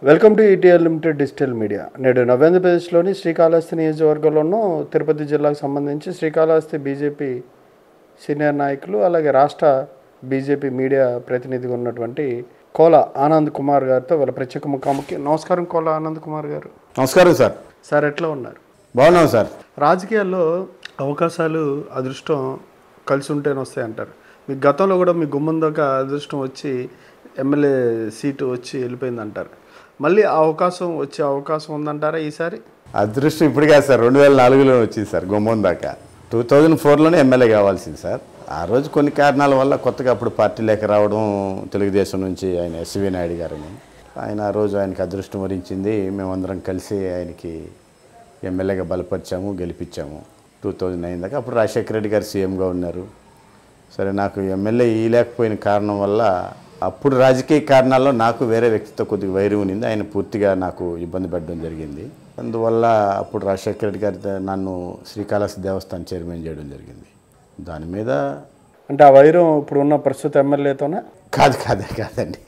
Welcome to ETL limited digital media నేడు నవేంద్రప్రదేశ్లోని శ్రీకాళహస్తి నియోజకవర్గంలోనూ తిరుపతి జిల్లాకు సంబంధించి శ్రీకాళహస్తి బీజేపీ సీనియర్ నాయకులు అలాగే రాష్ట్ర బీజేపీ మీడియా ప్రతినిధిగా ఉన్నటువంటి కోల ఆనంద్ కుమార్ గారితో వాళ్ళ ప్రత్యేక ముఖాముఖి నమస్కారం కోల ఆనంద్ కుమార్ గారు నమస్కారం సార్ సార్ ఎట్లా ఉన్నారు బాగున్నాం సార్ రాజకీయాల్లో అవకాశాలు అదృష్టం కలిసి ఉంటేనే వస్తాయి అంటారు మీ గతంలో కూడా మీ గుమ్మం దాకా అదృష్టం వచ్చి ఎమ్మెల్యే సీటు వచ్చి వెళ్ళిపోయింది అంటారు మళ్ళీ ఆ అవకాశం వచ్చే అవకాశం ఉందంటారా ఈసారి అదృష్టం ఇప్పుడు కాదు సార్ రెండు వేల నాలుగులో వచ్చింది సార్ గుమ్మం దాకా టూ థౌజండ్ ఫోర్లోనే ఎమ్మెల్యే కావాల్సింది సార్ ఆ రోజు కొన్ని కారణాల వల్ల కొత్తగా అప్పుడు పార్టీ లేక రావడం తెలుగుదేశం నుంచి ఆయన ఎస్వి నాయుడు గారని ఆయన ఆ రోజు ఆయనకి అదృష్టం వరించింది మేమందరం కలిసి ఆయనకి ఎమ్మెల్యేగా బలపరిచాము గెలిపించాము టూ థౌజండ్ నైన్ దాకా అప్పుడు రాజశేఖర రెడ్డి గారు సీఎంగా ఉన్నారు సరే నాకు ఎమ్మెల్యే ఇయలేకపోయిన కారణం వల్ల అప్పుడు రాజకీయ కారణాల్లో నాకు వేరే వ్యక్తితో కొద్దిగా వైరం ఉన్నింది ఆయన పూర్తిగా నాకు ఇబ్బంది పెట్టడం జరిగింది అందువల్ల అప్పుడు రాజశేఖర రెడ్డి గారి ద- నన్ను శ్రీకాళహస్తి దేవస్థానం చైర్మన్ చేయడం జరిగింది దాని మీద అంటే ఆ వైరం ఇప్పుడు ఉన్న ప్రస్తుత ఎమ్మెల్యేతోనే కాదు కాదు కాదండి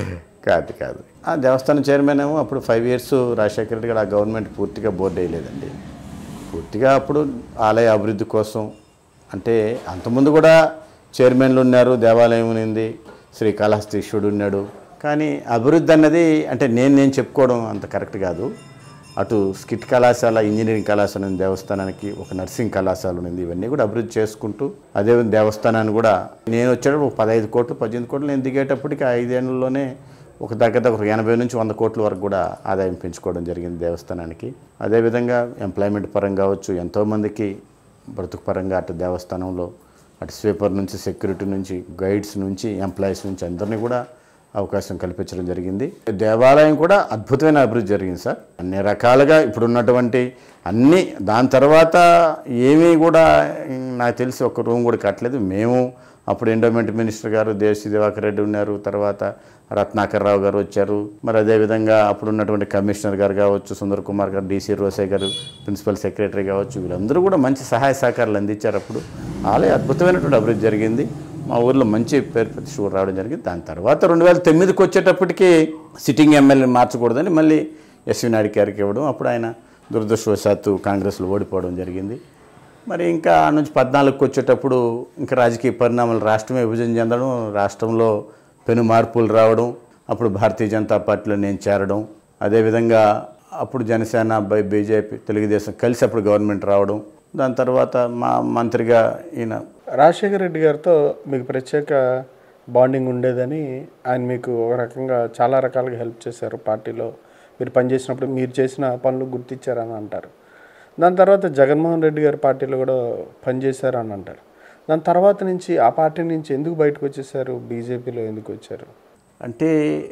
కాదు కాదు ఆ దేవస్థానం చైర్మన్ ఏమో అప్పుడు ఫైవ్ ఇయర్స్ రాజశేఖర రెడ్డి గారు ఆ గవర్నమెంట్ పూర్తిగా బోర్డు వేయలేదండి పూర్తిగా అప్పుడు ఆలయ అభివృద్ధి కోసం అంటే అంతకుముందు కూడా చైర్మన్లు ఉన్నారు దేవాలయం ఉంది శ్రీకాళహస్తీశ్వరుడు ఉన్నాడు కానీ అభివృద్ధి అన్నది అంటే నేను నేను చెప్పుకోవడం అంత కరెక్ట్ కాదు అటు స్కిట్ కళాశాల ఇంజనీరింగ్ కళాశాల ఉంది దేవస్థానానికి ఒక నర్సింగ్ కళాశాల ఉంది ఇవన్నీ కూడా అభివృద్ధి చేసుకుంటూ అదే దేవస్థానాన్ని కూడా నేను వచ్చేటప్పుడు ఒక పదహైదు కోట్లు పద్దెనిమిది కోట్లు నేను దిగేటప్పటికి ఐదేళ్లలోనే ఒక దగ్గర దగ్గర ఒక ఎనభై నుంచి వంద కోట్ల వరకు కూడా ఆదాయం పెంచుకోవడం జరిగింది దేవస్థానానికి అదేవిధంగా ఎంప్లాయ్మెంట్ పరంగా కావచ్చు ఎంతోమందికి బ్రతుకు పరంగా అటు దేవస్థానంలో అటు స్వీపర్ నుంచి సెక్యూరిటీ నుంచి గైడ్స్ నుంచి ఎంప్లాయీస్ నుంచి అందరినీ కూడా అవకాశం కల్పించడం జరిగింది దేవాలయం కూడా అద్భుతమైన అభివృద్ధి జరిగింది సార్ అన్ని రకాలుగా ఇప్పుడు ఉన్నటువంటి అన్ని దాని తర్వాత ఏమీ కూడా ఉమ్, నాకు తెలిసి ఒక రూమ్ కూడా కట్టలేదు మేము అప్పుడు ఎండోమెంట్ మినిస్టర్ గారు దేశీ దివాకర్ రెడ్డి ఉన్నారు తర్వాత రత్నాకర్ రావు గారు వచ్చారు మరి అదేవిధంగా అప్పుడు ఉన్నటువంటి కమిషనర్ గారు కావచ్చు సుందర్ కుమార్ గారు డీసీ రోసే గారు ప్రిన్సిపల్ సెక్రటరీ కావచ్చు వీళ్ళందరూ కూడా మంచి సహాయ సహకారాలు అందించారు అప్పుడు ఆలయ అద్భుతమైనటువంటి అభివృద్ధి జరిగింది మా ఊర్లో మంచి పేరు ప్రతిష్ట రావడం జరిగింది దాని తర్వాత రెండు వేల తొమ్మిదికి వచ్చేటప్పటికి సిట్టింగ్ ఎమ్మెల్యే మార్చకూడదని మళ్ళీ ఎస్వి నాయుడు గారికి ఇవ్వడం అప్పుడు ఆయన దురదృష్టవశాత్తు కాంగ్రెస్లో ఓడిపోవడం జరిగింది మరి ఇంకా ఆ నుంచి పద్నాలుగుకి వచ్చేటప్పుడు ఇంకా రాజకీయ పరిణామాలు రాష్ట్రమే విభజన చెందడం రాష్ట్రంలో పెను మార్పులు రావడం అప్పుడు భారతీయ జనతా పార్టీలో నేను చేరడం అదేవిధంగా అప్పుడు జనసేన బై బీజేపీ తెలుగుదేశం కలిసి అప్పుడు గవర్నమెంట్ రావడం దాని తర్వాత మా మంత్రిగా ఈయన రాజశేఖర రెడ్డి గారితో మీకు ప్రత్యేక బాండింగ్ ఉండేదని ఆయన మీకు ఒక రకంగా చాలా రకాలుగా హెల్ప్ చేశారు పార్టీలో మీరు పనిచేసినప్పుడు మీరు చేసిన పనులు గుర్తించారని అంటారు దాని తర్వాత జగన్మోహన్ రెడ్డి గారి పార్టీలో కూడా పనిచేశారు అని అంటారు దాని తర్వాత నుంచి ఆ పార్టీ నుంచి ఎందుకు బయటకు వచ్చేసారు బీజేపీలో ఎందుకు వచ్చారు అంటే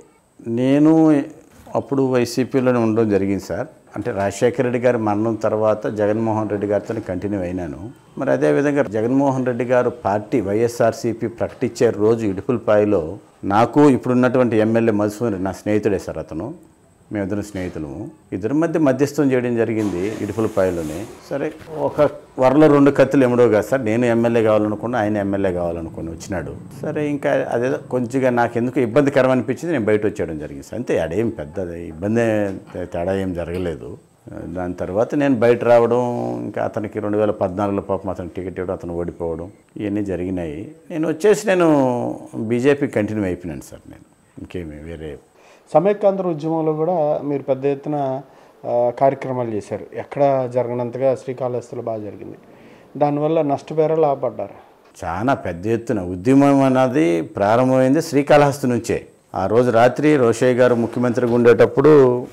నేను అప్పుడు వైసీపీలోనే ఉండడం జరిగింది సార్ అంటే రాజశేఖర రెడ్డి గారి మరణం తర్వాత జగన్మోహన్ రెడ్డి గారితో కంటిన్యూ అయినాను మరి అదేవిధంగా జగన్మోహన్ రెడ్డి గారు పార్టీ వైఎస్ఆర్సీపీ ప్రకటించే రోజు ఇడుపులపాయలో నాకు ఇప్పుడున్నటువంటి ఎమ్మెల్యే మధుసూదన్ నా స్నేహితుడే సార్ అతను మేమిద్దరం స్నేహితులము ఇద్దరి మధ్య మధ్యస్థం చేయడం జరిగింది ఇడుపులపాయలోనే సరే ఒక వరలో రెండు కత్తులు ఎముడో కాదు సార్ నేను ఎమ్మెల్యే కావాలనుకున్నా ఆయన ఎమ్మెల్యే కావాలనుకుని వచ్చినాడు సరే ఇంకా అదేదో కొంచెంగా నాకు ఎందుకు ఇబ్బందికరం అనిపించింది నేను బయట వచ్చేయడం జరిగింది సార్ అంతే అడేం పెద్ద ఇబ్బంది ఏ- తేడా ఏం జరగలేదు దాని తర్వాత నేను బయట రావడం ఇంకా అతనికి రెండు వేల పద్నాలుగులో పాపం అతనికి టికెట్ ఇవ్వడం అతను ఓడిపోవడం ఇవన్నీ జరిగినాయి నేను వచ్చేసి నేను బీజేపీ కంటిన్యూ అయిపోయినాను సార్ నేను ఇంకేమి వేరే సమైక్యాంధ్ర ఉద్యమంలో కూడా మీరు పెద్ద ఎత్తున ఆ, కార్యక్రమాలు చేశారు ఎక్కడ జరగనంతగా శ్రీకాళహస్తిలో బాగా జరిగింది దానివల్ల నష్టపేర లాభపడ్డారు చాలా పెద్ద ఎత్తున ఉద్యమం అన్నది ప్రారంభమైంది శ్రీకాళహస్తి నుంచే ఆ రోజు రాత్రి రోషయ్య గారు ముఖ్యమంత్రిగా ఉండేటప్పుడు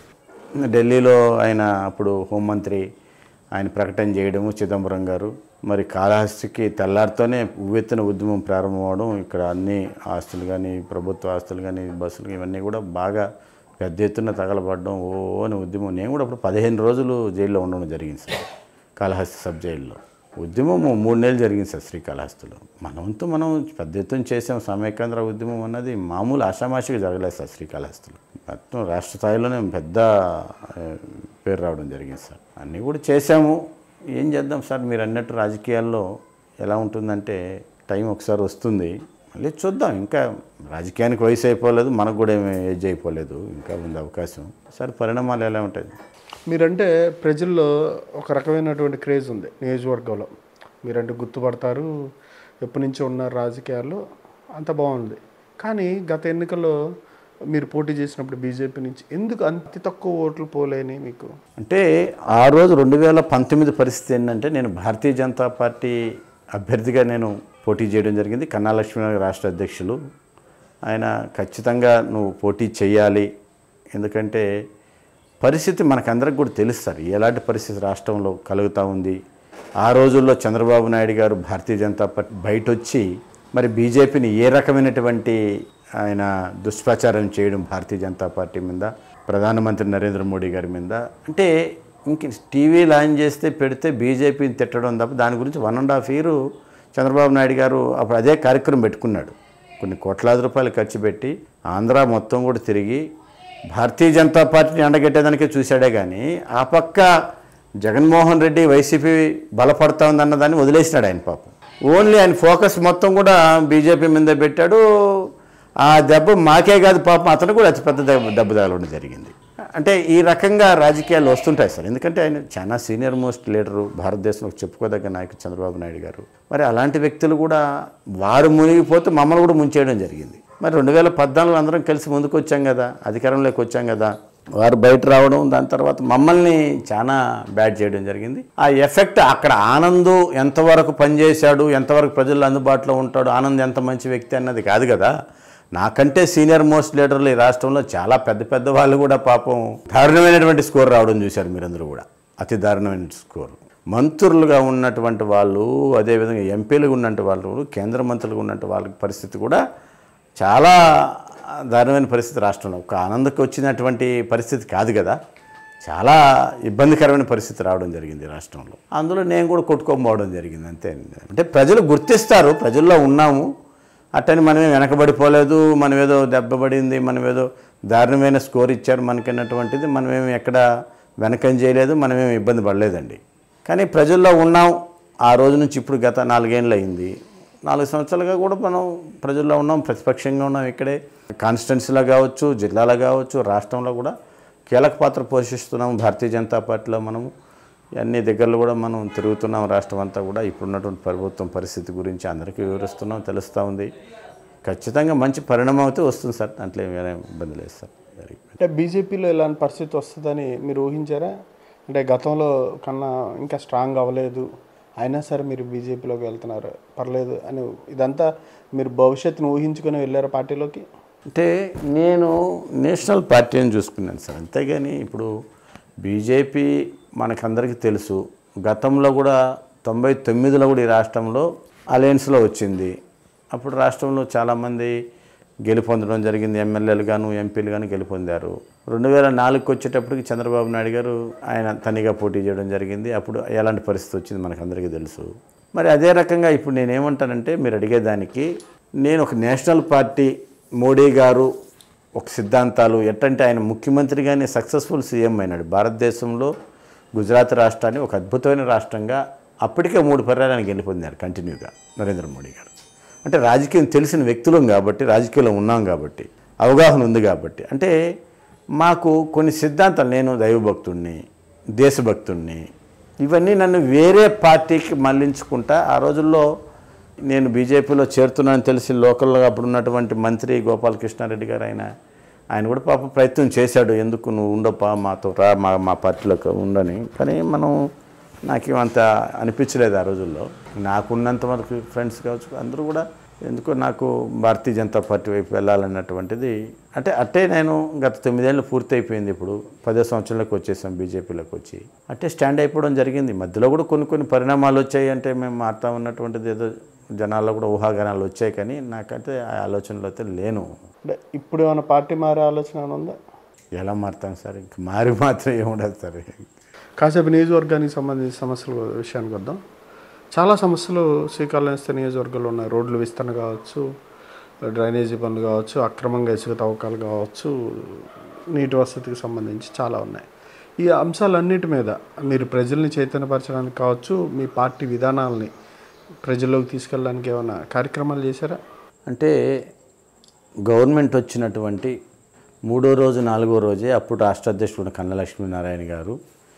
ఢిల్లీలో ఆయన అప్పుడు హోంమంత్రి ఆయన ప్రకటన చేయడము చిదంబరం గారు మరి కాళహస్తికి తెల్లారితోనే ఉవ్వెత్తున ఉద్యమం ప్రారంభమవడం ఇక్కడ అన్ని ఆస్తులు కానీ ప్రభుత్వ ఆస్తులు కానీ బస్సులు ఇవన్నీ కూడా బాగా పెద్ద ఎత్తున తగలబడడం ఓ అని ఉద్యమం నేను కూడా అప్పుడు పదిహేను రోజులు జైల్లో ఉండడం జరిగింది సార్ కాళహస్తి సబ్ జైల్లో ఉద్యమం మూడు నెలలు జరిగింది సార్ శ్రీకాళహస్తిలో మన వంతు మనం పెద్ద ఎత్తున చేసాం సమైకేంద్ర ఉద్యమం అన్నది మామూలు ఆషామాషిగా జరగలేదు సార్ శ్రీకాళహస్తిలో మొత్తం రాష్ట్ర స్థాయిలోనే పెద్ద ఆ, పేరు రావడం జరిగింది సార్ అన్నీ కూడా చేసాము ఏం చేద్దాం సార్ మీరు అన్నట్టు రాజకీయాల్లో ఎలా ఉంటుందంటే టైం ఒకసారి వస్తుంది మళ్ళీ చూద్దాం ఇంకా రాజకీయానికి వయసు అయిపోలేదు మనకు కూడా ఏమి ఏజ్ అయిపోలేదు ఇంకా ఉంది అవకాశం సరే పరిణామాలు ఎలా ఉంటాయి మీరంటే ప్రజల్లో ఒక రకమైనటువంటి క్రేజ్ ఉంది నియోజకవర్గంలో మీరంటే గుర్తుపడతారు ఎప్పటి నుంచో ఉన్నారు రాజకీయాల్లో అంత బాగుంది కానీ గత ఎన్నికల్లో మీరు పోటీ చేసినప్పుడు బీజేపీ నుంచి ఎందుకు అంత తక్కువ ఓట్లు పోలేని మీకు అంటే ఆ రోజు రెండు వేల పంతొమ్మిది పరిస్థితి ఏంటంటే నేను భారతీయ జనతా పార్టీ అభ్యర్థిగా నేను పోటీ చేయడం జరిగింది కన్నా లక్ష్మీనారాయణ రాష్ట్ర అధ్యక్షులు ఆయన ఖచ్చితంగా నువ్వు పోటీ చేయాలి ఎందుకంటే పరిస్థితి మనకందరికి కూడా తెలుస్తారు ఎలాంటి పరిస్థితి రాష్ట్రంలో కలుగుతూ ఉంది ఆ రోజుల్లో చంద్రబాబు నాయుడు గారు భారతీయ జనతా పార్టీ బయట వచ్చి మరి బీజేపీని ఏ రకమైనటువంటి ఆయన దుష్ప్రచారం చేయడం భారతీయ జనతా పార్టీ మీద ప్రధానమంత్రి నరేంద్ర మోడీ గారి మీద అంటే ఇంక టీవీ లాంచ్ చేస్తే పెడితే బీజేపీని తిట్టడం తప్ప దాని గురించి one and half year Chandrababu Naidu garu అప్పుడు అదే కార్యక్రమం పెట్టుకున్నాడు కొన్ని కోట్లాది రూపాయలు ఖర్చు పెట్టి ఆంధ్ర మొత్తం కూడా తిరిగి భారతీయ జనతా పార్టీని అండగట్టేదానికే చూశాడే కానీ ఆ పక్క జగన్మోహన్ రెడ్డి వైసీపీ బలపడతా ఉందన్న దాన్ని వదిలేసినాడు ఆయన పాపం ఓన్లీ ఆయన ఫోకస్ మొత్తం కూడా బీజేపీ మీద పెట్టాడు ఆ దెబ్బ మాకే కాదు పాపం అతను కూడా అతిపెద్ద దెబ్బ దెబ్బ తగలడం జరిగింది అంటే ఈ రకంగా రాజకీయాలు వస్తుంటాయి సార్ ఎందుకంటే ఆయన చాలా సీనియర్ మోస్ట్ లీడరు భారతదేశంలో చెప్పుకోదగ్గ నాయకుడు చంద్రబాబు నాయుడు గారు మరి అలాంటి వ్యక్తులు కూడా వారు మునిగిపోతే మమ్మల్ని కూడా ముంచేయడం జరిగింది మరి రెండు వేల పద్నాలుగు అందరం కలిసి ముందుకు వచ్చాం కదా అధికారంలోకి వచ్చాం కదా వారు బయట రావడం దాని తర్వాత మమ్మల్ని చాలా బ్యాడ్ చేయడం జరిగింది ఆ ఎఫెక్ట్ అక్కడ ఆనంద్ ఎంతవరకు పనిచేశాడు ఎంతవరకు ప్రజల్లో అందుబాటులో ఉంటాడు ఆనంద్ ఎంత మంచి వ్యక్తి అన్నది కాదు కదా నాకంటే సీనియర్ మోస్ట్ లీడర్లు ఈ రాష్ట్రంలో చాలా పెద్ద పెద్ద వాళ్ళు కూడా పాపం దారుణమైనటువంటి స్కోర్ రావడం చూశారు మీరందరూ కూడా అతి దారుణమైన స్కోర్ మంత్రులుగా ఉన్నటువంటి వాళ్ళు అదేవిధంగా ఎంపీలుగా ఉన్నటువంటి వాళ్ళు కేంద్ర మంత్రులుగా ఉన్నటువంటి వాళ్ళ పరిస్థితి కూడా చాలా దారుణమైన పరిస్థితి రాష్ట్రంలో ఒక ఆనందకు వచ్చినటువంటి పరిస్థితి కాదు కదా చాలా ఇబ్బందికరమైన పరిస్థితి రావడం జరిగింది రాష్ట్రంలో అందులో నేను కూడా కొట్టుకోకపోవడం జరిగింది అంతే అంటే ప్రజలు గుర్తిస్తారు ప్రజల్లో ఉన్నాము అట్టని మనమే వెనకబడిపోలేదు మనం ఏదో దెబ్బపడింది మనం ఏదో దారుణమైన స్కోర్ ఇచ్చారు మనకన్నటువంటిది మనమేమి ఎక్కడ వెనకం చేయలేదు మనమేమి ఇబ్బంది పడలేదండి కానీ ప్రజల్లో ఉన్నాం ఆ రోజు నుంచి ఇప్పుడు గత నాలుగేళ్ళు అయింది నాలుగు సంవత్సరాలుగా కూడా మనం ప్రజల్లో ఉన్నాం ప్రతిపక్షంగా ఉన్నాం ఇక్కడే కాన్స్టిట్యున్సీలో కావచ్చు జిల్లాలో కావచ్చు రాష్ట్రంలో కూడా కీలక పాత్ర పోషిస్తున్నాం భారతీయ జనతా పార్టీలో మనము అన్ని దగ్గరలో కూడా మనం తిరుగుతున్నాం రాష్ట్రం అంతా కూడా ఇప్పుడున్నటువంటి ప్రభుత్వం పరిస్థితి గురించి అందరికీ వివరిస్తున్నాం తెలుస్తూ ఉంది ఖచ్చితంగా మంచి పరిణామం అయితే వస్తుంది సార్ దాంట్లో ఏమైనా ఇబ్బంది లేదు సార్ వెరీ గుడ్. అంటే బీజేపీలో ఇలాంటి పరిస్థితి వస్తుందని మీరు ఊహించారా అంటే గతంలో కన్నా ఇంకా స్ట్రాంగ్ అవ్వలేదు అయినా సరే మీరు బీజేపీలోకి వెళ్తున్నారు పర్లేదు అని ఇదంతా మీరు భవిష్యత్తును ఊహించుకొని వెళ్ళారా పార్టీలోకి అంటే నేను నేషనల్ పార్టీ అని చూసుకున్నాను సార్ అంతేగాని ఇప్పుడు బీజేపీ మనకందరికీ తెలుసు గతంలో కూడా తొంభై తొమ్మిదిలో కూడా ఈ రాష్ట్రంలో అలయన్స్లో వచ్చింది అప్పుడు రాష్ట్రంలో చాలామంది గెలుపొందడం జరిగింది ఎమ్మెల్యేలు గాను ఎంపీలు గాను గెలుపొందారు రెండు వేల నాలుగుకి వచ్చేటప్పటికి చంద్రబాబు నాయుడు గారు ఆయన తనిగా పోటీ చేయడం జరిగింది అప్పుడు ఎలాంటి పరిస్థితి వచ్చింది మనకందరికీ తెలుసు మరి అదే రకంగా ఇప్పుడు నేనేమంటానంటే మీరు అడిగేదానికి నేను ఒక నేషనల్ పార్టీ మోడీ గారు ఒక సిద్ధాంతాలు ఎట్టంటే ఆయన ముఖ్యమంత్రిగానే సక్సెస్ఫుల్ సీఎం అయినాడు భారతదేశంలో గుజరాత్ రాష్ట్రాన్ని ఒక అద్భుతమైన రాష్ట్రంగా అప్పటికే మూడు పర్యాలను గెలుపొందారు కంటిన్యూగా నరేంద్ర మోడీ గారు అంటే రాజకీయం తెలిసిన వ్యక్తులం కాబట్టి రాజకీయంలో ఉన్నాం కాబట్టి అవగాహన ఉంది కాబట్టి అంటే మాకు కొన్ని సిద్ధాంతాలు నేను దైవభక్తుడిని దేశభక్తుడిని ఇవన్నీ నన్ను వేరే పార్టీకి మళ్లించుకుంటా ఆ రోజుల్లో నేను బీజేపీలో చేరుతున్నానని తెలిసి లోకల్లో అప్పుడు ఉన్నటువంటి మంత్రి గోపాలకృష్ణారెడ్డి గారు ఆయన ఆయన కూడా పాప ప్రయత్నం చేశాడు ఎందుకు నువ్వు ఉండపా మాతో రా మా మా పార్టీలోకి ఉండని కానీ మనం నాకేం అంత అనిపించలేదు ఆ రోజుల్లో నాకున్నంత వరకు ఫ్రెండ్స్ కావచ్చు అందరూ కూడా ఎందుకో నాకు భారతీయ జనతా పార్టీ వైపు వెళ్ళాలన్నటువంటిది అంటే అట్టే నేను గత తొమ్మిదేళ్ళు పూర్తి అయిపోయింది ఇప్పుడు పదో సంవత్సరంలోకి వచ్చేసాం బీజేపీలోకి వచ్చి అట్టే స్టాండ్ అయిపోవడం జరిగింది మధ్యలో కూడా కొన్ని కొన్ని పరిణామాలు వచ్చాయి అంటే మేము మారుతా ఉన్నటువంటిది ఏదో జనాల్లో కూడా ఊహాగానాలు వచ్చాయి కానీ నాకైతే ఆ ఆలోచనలో అయితే లేను అంటే ఇప్పుడు ఏమైనా పార్టీ మారే ఆలోచన ఏమైనా ఉందా ఎలా మారుతాం సార్ ఇంక మారి మాత్రం ఏముండదు సార్ కాసేపు నియోజకవర్గానికి సంబంధించిన సమస్యల విషయానికి వద్దాం చాలా సమస్యలు శ్రీకాళహస్తి నియోజకవర్గంలో ఉన్నాయి రోడ్లు విస్తరణ కావచ్చు డ్రైనేజీ పనులు కావచ్చు అక్రమంగా ఇసుక తవ్వకాలు కావచ్చు నీటి వసతికి సంబంధించి చాలా ఉన్నాయి ఈ అంశాలన్నిటి మీద మీరు ప్రజల్ని చైతన్యపరచడానికి కావచ్చు మీ పార్టీ విధానాలని ప్రజల్లోకి తీసుకెళ్ళడానికి ఏమైనా కార్యక్రమాలు చేశారా అంటే గవర్నమెంట్ వచ్చినటువంటి మూడో రోజు నాలుగో రోజే అప్పుడు రాష్ట్ర అధ్యక్షుడు ఉన్న కన్న లక్ష్మీనారాయణ గారు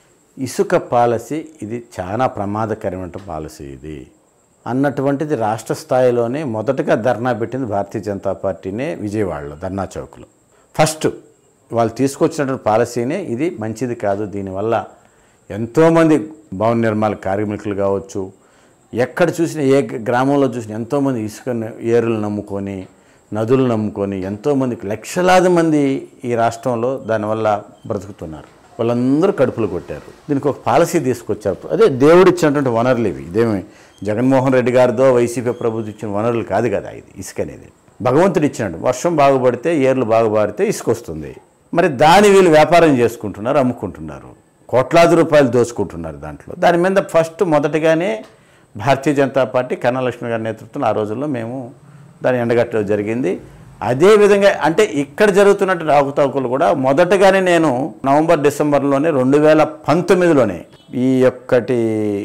ఇసుక పాలసీ ఇది చాలా ప్రమాదకరమైన పాలసీ ఇది అన్నటువంటిది రాష్ట్ర స్థాయిలోనే మొదటగా ధర్నా పెట్టింది భారతీయ జనతా పార్టీనే విజయవాడలో ధర్నా చౌక్లో ఫస్ట్ వాళ్ళు తీసుకొచ్చినటువంటి పాలసీనే ఇది మంచిది కాదు దీనివల్ల ఎంతోమంది భవన నిర్మాణ కార్మికులు కావచ్చు ఎక్కడ చూసినా ఏ గ్రామంలో చూసినా ఎంతోమంది ఇసుక ఏరులు నమ్ముకొని నదులు నమ్ముకొని ఎంతోమంది లక్షలాది మంది ఈ రాష్ట్రంలో దానివల్ల బ్రతుకుతున్నారు వాళ్ళందరూ కడుపులు కొట్టారు దీనికి ఒక పాలసీ తీసుకొచ్చారు అదే దేవుడు ఇచ్చినటువంటి వనరులు ఇవి ఇదేమి జగన్మోహన్ రెడ్డి గారితో వైసీపీ ప్రభుత్వం ఇచ్చిన వనరులు కాదు కదా ఇది ఇసుక అనేది భగవంతుడు ఇచ్చినట్టు వర్షం బాగుపడితే ఏర్లు బాగుపడితే ఇసుక వస్తుంది మరి దాని వీళ్ళు వ్యాపారం చేసుకుంటున్నారు అమ్ముకుంటున్నారు కోట్లాది రూపాయలు దోచుకుంటున్నారు దాంట్లో దాని మీద ఫస్ట్ మొదటగానే భారతీయ జనతా పార్టీ కన్నా లక్ష్మి గారి నేతృత్వంలో ఆ రోజుల్లో మేము దాన్ని ఎండగట్టడం జరిగింది అదేవిధంగా అంటే ఇక్కడ జరుగుతున్నట్టు రాకుతాకులు కూడా మొదటగానే నేను నవంబర్ డిసెంబర్లోనే రెండు వేల పంతొమ్మిదిలోనే ఈ యొక్కటి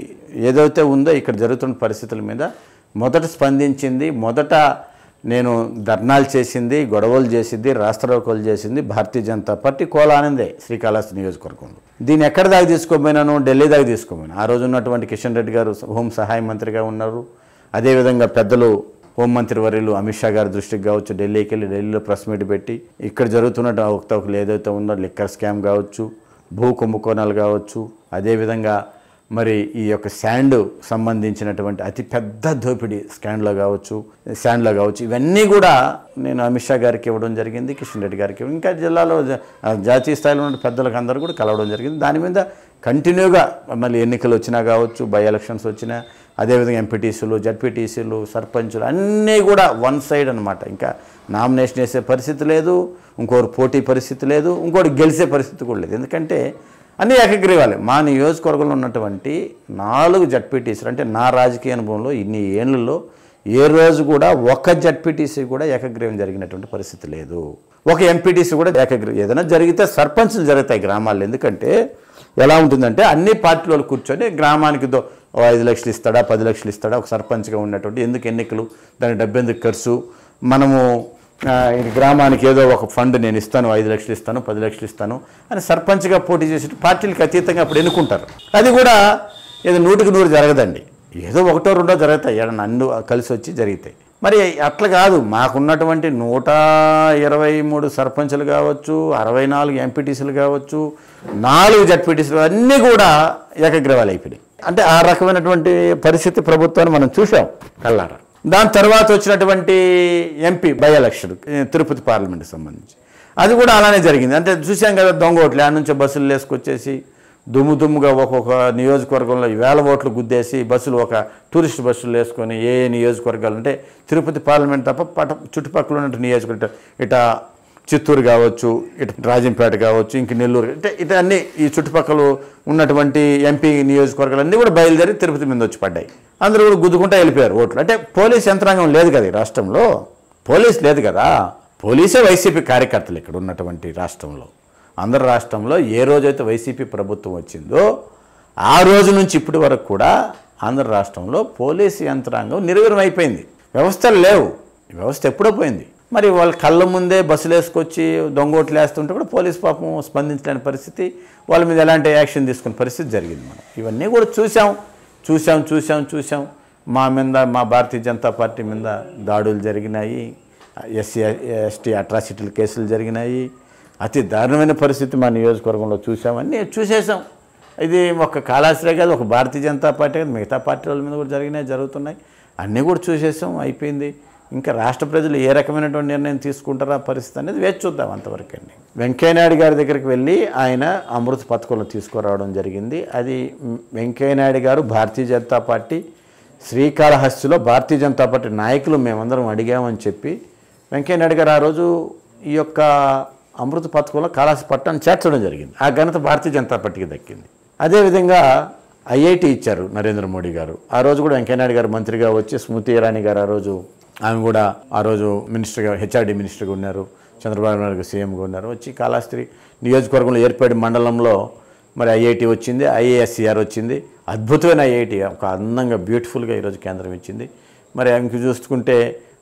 ఏదైతే ఉందో ఇక్కడ జరుగుతున్న పరిస్థితుల మీద మొదట స్పందించింది మొదట నేను ధర్నాలు చేసింది గొడవలు చేసింది రాష్ట్రరోకోలు చేసింది భారతీయ జనతా పార్టీ కోలానందే శ్రీకాళహస్తి నియోజకవర్గంలో దీన్ని ఎక్కడ దాకా తీసుకోపోయినాను ఢిల్లీ దాకా తీసుకోపోయినా ఆ రోజు ఉన్నటువంటి కిషన్ రెడ్డి గారు హోం సహాయ మంత్రిగా ఉన్నారు అదేవిధంగా పెద్దలు హోంమంత్రి వర్యులు అమిత్ షా గారి దృష్టికి కావచ్చు ఢిల్లీకి వెళ్ళి ఢిల్లీలో ప్రెస్ మీట్ పెట్టి ఇక్కడ జరుగుతున్న అవకతవకలు ఏదైతే ఉందో లిక్కర్ స్కామ్ కావచ్చు భూ కుంభకోణాలు కావచ్చు అదేవిధంగా మరి ఈ యొక్క శాండ్ సంబంధించినటువంటి అతి పెద్ద దోపిడీ స్కాండ్లో కావచ్చు శాండ్లో కావచ్చు ఇవన్నీ కూడా నేను అమిత్ షా గారికి ఇవ్వడం జరిగింది కిషన్ రెడ్డి గారికి ఇవ్వడం. ఇంకా జిల్లాలో జా- జాతీయ స్థాయిలో ఉన్న పెద్దలకు అందరూ కూడా కలవడం జరిగింది దాని మీద కంటిన్యూగా మళ్ళీ ఎన్నికలు వచ్చినా కావచ్చు బై ఎలక్షన్స్ వచ్చినా అదేవిధంగా ఎంపీటీసీలు జడ్పీటీసీలు సర్పంచులు అన్నీ కూడా వన్ సైడ్ అనమాట ఇంకా నామినేషన్ వేసే పరిస్థితి లేదు ఇంకోటి పోటీ పరిస్థితి లేదు ఇంకోటి గెలిచే పరిస్థితి కూడా లేదు ఎందుకంటే అన్నీ ఏకగ్రీవాలే మా నియోజకవర్గంలో ఉన్నటువంటి నాలుగు జడ్పీటీసీలు అంటే నా రాజకీయ అనుభవంలో ఇన్ని ఏళ్ళలో ఏ రోజు కూడా ఒక జడ్పీటీసీ కూడా ఏకగ్రీవం జరిగినటువంటి పరిస్థితి లేదు ఒక ఎంపీటీసీ కూడా ఏకగ్రీవం ఏదైనా జరిగితే సర్పంచ్లు జరుగుతాయి గ్రామాల్లో ఎందుకంటే ఎలా ఉంటుందంటే అన్ని పార్టీల వాళ్ళు కూర్చొని గ్రామానికి దో ఓ ఐదు లక్షలు ఇస్తాడా పది లక్షలు ఇస్తాడా ఒక సర్పంచ్గా ఉన్నటువంటి ఎందుకు ఎన్నికలు దాని డబ్బు ఎందుకు ఖర్చు మనము ఆ, ఈ గ్రామానికి ఏదో ఒక ఫండ్ నేను ఇస్తాను ఐదు లక్షలు ఇస్తాను పది లక్షలు ఇస్తాను అని సర్పంచ్గా పోటీ చేసి పార్టీలకు అతీతంగా అప్పుడు ఎన్నుకుంటారు అది కూడా ఏదో నూటికి నూరు జరగదండి ఏదో ఒకటో రెండో జరుగుతాయి ఏడన్నా అన్ను కలిసి వచ్చి జరుగుతాయి మరి అట్లా కాదు మాకున్నటువంటి నూట ఇరవై మూడు సర్పంచులు కావచ్చు అరవై నాలుగు ఎంపీటీసీలు కావచ్చు నాలుగు జడ్పీటీసీలు అన్నీ కూడా ఏకగ్రీవాలు అయిపోయినాయి అంటే ఆ రకమైనటువంటి పరిస్థితి ప్రభుత్వాన్ని మనం చూసాం కల్లారా దాని తర్వాత వచ్చినటువంటి ఎంపీ బై ఎలక్షన్ ఏ, తిరుపతి పార్లమెంట్కి సంబంధించి అది కూడా అలానే జరిగింది అంటే చూసాం కదా దొంగ ఓట్లు ఆ నుంచి బస్సులు వేసుకొచ్చేసి దుమ్ము దుమ్ముగా ఒక్కొక్క నియోజకవర్గంలో వేల ఓట్లు గుద్దేసి బస్సులు ఒక టూరిస్ట్ బస్సులు వేసుకొని ఏ ఏ నియోజకవర్గాలు అంటే తిరుపతి పార్లమెంట్ తప్ప పట చుట్టుపక్కల ఉన్న నియోజకవర్గం ఇట చిత్తూరు కావచ్చు ఇటు రాజంపేట కావచ్చు ఇంక నెల్లూరు అంటే ఇటు అన్ని ఈ చుట్టుపక్కల ఉన్నటువంటి ఎంపీ నియోజకవర్గాలు అన్నీ కూడా బయలుదేరి తిరుపతి మీద వచ్చి పడ్డాయి అందరూ కూడా గుద్దుకుంటా వెళ్ళిపోయారు ఓట్లు అంటే పోలీస్ యంత్రాంగం లేదు కదా ఈ రాష్ట్రంలో పోలీస్ లేదు కదా పోలీసే వైసీపీ కార్యకర్తలు ఇక్కడ ఉన్నటువంటి రాష్ట్రంలో ఆంధ్ర రాష్ట్రంలో ఏ రోజైతే వైసీపీ ప్రభుత్వం వచ్చిందో ఆ రోజు నుంచి ఇప్పటి వరకు కూడా ఆంధ్ర రాష్ట్రంలో పోలీసు యంత్రాంగం నిర్వీర్యం అయిపోయింది వ్యవస్థలు లేవు ఈ వ్యవస్థ ఎప్పుడో పోయింది మరి వాళ్ళ కళ్ళ ముందే బస్సులు వేసుకొచ్చి దొంగోట్లు వేస్తుంటే కూడా పోలీస్ పాపం స్పందించలేని పరిస్థితి వాళ్ళ మీద ఎలాంటి యాక్షన్ తీసుకునే పరిస్థితి జరిగింది మనం ఇవన్నీ కూడా చూసాం చూసాం చూసాం చూసాం మా మీద మా భారతీయ జనతా పార్టీ మీద దాడులు జరిగినాయి ఎస్సీ ఎస్టీ అట్రాసిటీల కేసులు జరిగినాయి అతి దారుణమైన పరిస్థితి మా నియోజకవర్గంలో చూసామని చూసేసాం ఇది ఒక కాళాశ్రీ కాదు ఒక భారతీయ జనతా పార్టీ కాదు మిగతా పార్టీ వాళ్ళ మీద కూడా జరిగినాయి జరుగుతున్నాయి అన్నీ కూడా చూసేసాం అయిపోయింది ఇంకా రాష్ట్ర ప్రజలు ఏ రకమైనటువంటి నిర్ణయం తీసుకుంటారా పరిస్థితి అనేది వేచి చూద్దాం అంతవరకు అండి వెంకయ్యనాయుడు గారి దగ్గరికి వెళ్ళి ఆయన అమృత పథకంలో తీసుకురావడం జరిగింది అది మ్, వెంకయ్యనాయుడు గారు భారతీయ జనతా పార్టీ శ్రీకాళహస్తిలో భారతీయ జనతా పార్టీ నాయకులు మేమందరం అడిగామని చెప్పి వెంకయ్యనాయుడు గారు ఆ రోజు ఈ యొక్క అమృత పథకంలో కాళాసి పట్టాన్ని చేర్చడం జరిగింది ఆ ఘనత భారతీయ జనతా పార్టీకి దక్కింది అదేవిధంగా ఐఐటి ఇచ్చారు నరేంద్ర మోడీ గారు ఆ రోజు కూడా వెంకయ్యనాయుడు గారు మంత్రిగా వచ్చి స్మృతి ఇరానీ గారు ఆ రోజు ఆమె కూడా ఆ రోజు మినిస్టర్గా హెచ్ఆర్డి మినిస్టర్గా ఉన్నారు చంద్రబాబు నాయుడు గారు సీఎంగా ఉన్నారు వచ్చి కాళాస్త్రి నియోజకవర్గంలో ఏర్పడి మండలంలో మరి ఐఐటి వచ్చింది ఐఏఎస్సిఆర్ వచ్చింది అద్భుతమైన ఐఐటి ఒక అందంగా బ్యూటిఫుల్గా ఈరోజు కేంద్రం ఇచ్చింది మరి ఇంక చూసుకుంటే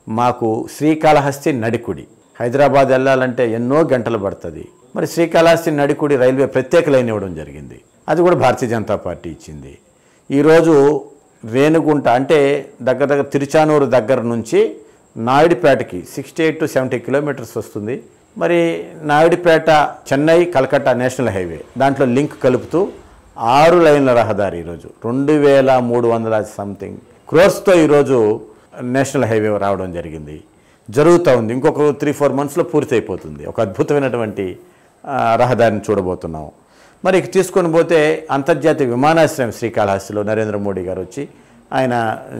మాకు శ్రీకాళహస్తి నడికుడి హైదరాబాద్ వెళ్ళాలంటే ఎన్నో గంటలు పడుతుంది మరి శ్రీకాళహస్తి నడికుడి రైల్వే ప్రత్యేక లైన్ ఇవ్వడం జరిగింది అది కూడా భారతీయ జనతా పార్టీ ఇచ్చింది ఈరోజు రేణుగుంట అంటే దగ్గర దగ్గర తిరుచానూరు దగ్గర నుంచి నాయుడుపేటకి sixty eight to seventy kilometres వస్తుంది మరి నాయుడుపేట చెన్నై కలకత్తా నేషనల్ హైవే దాంట్లో లింక్ కలుపుతూ ఆరు లైన్ల రహదారి ఈరోజు రెండు వేల మూడు వందల సంథింగ్ క్రోర్స్తో ఈరోజు నేషనల్ హైవే రావడం జరిగింది జరుగుతూ ఉంది ఇంకొక త్రీ ఫోర్ మంత్స్లో పూర్తి అయిపోతుంది ఒక అద్భుతమైనటువంటి ఆ, రహదారిని చూడబోతున్నాం మరి ఇక తీసుకొని పోతే అంతర్జాతీయ విమానాశ్రయం శ్రీకాళహస్తిలో నరేంద్ర మోడీ గారు వచ్చి ఆయన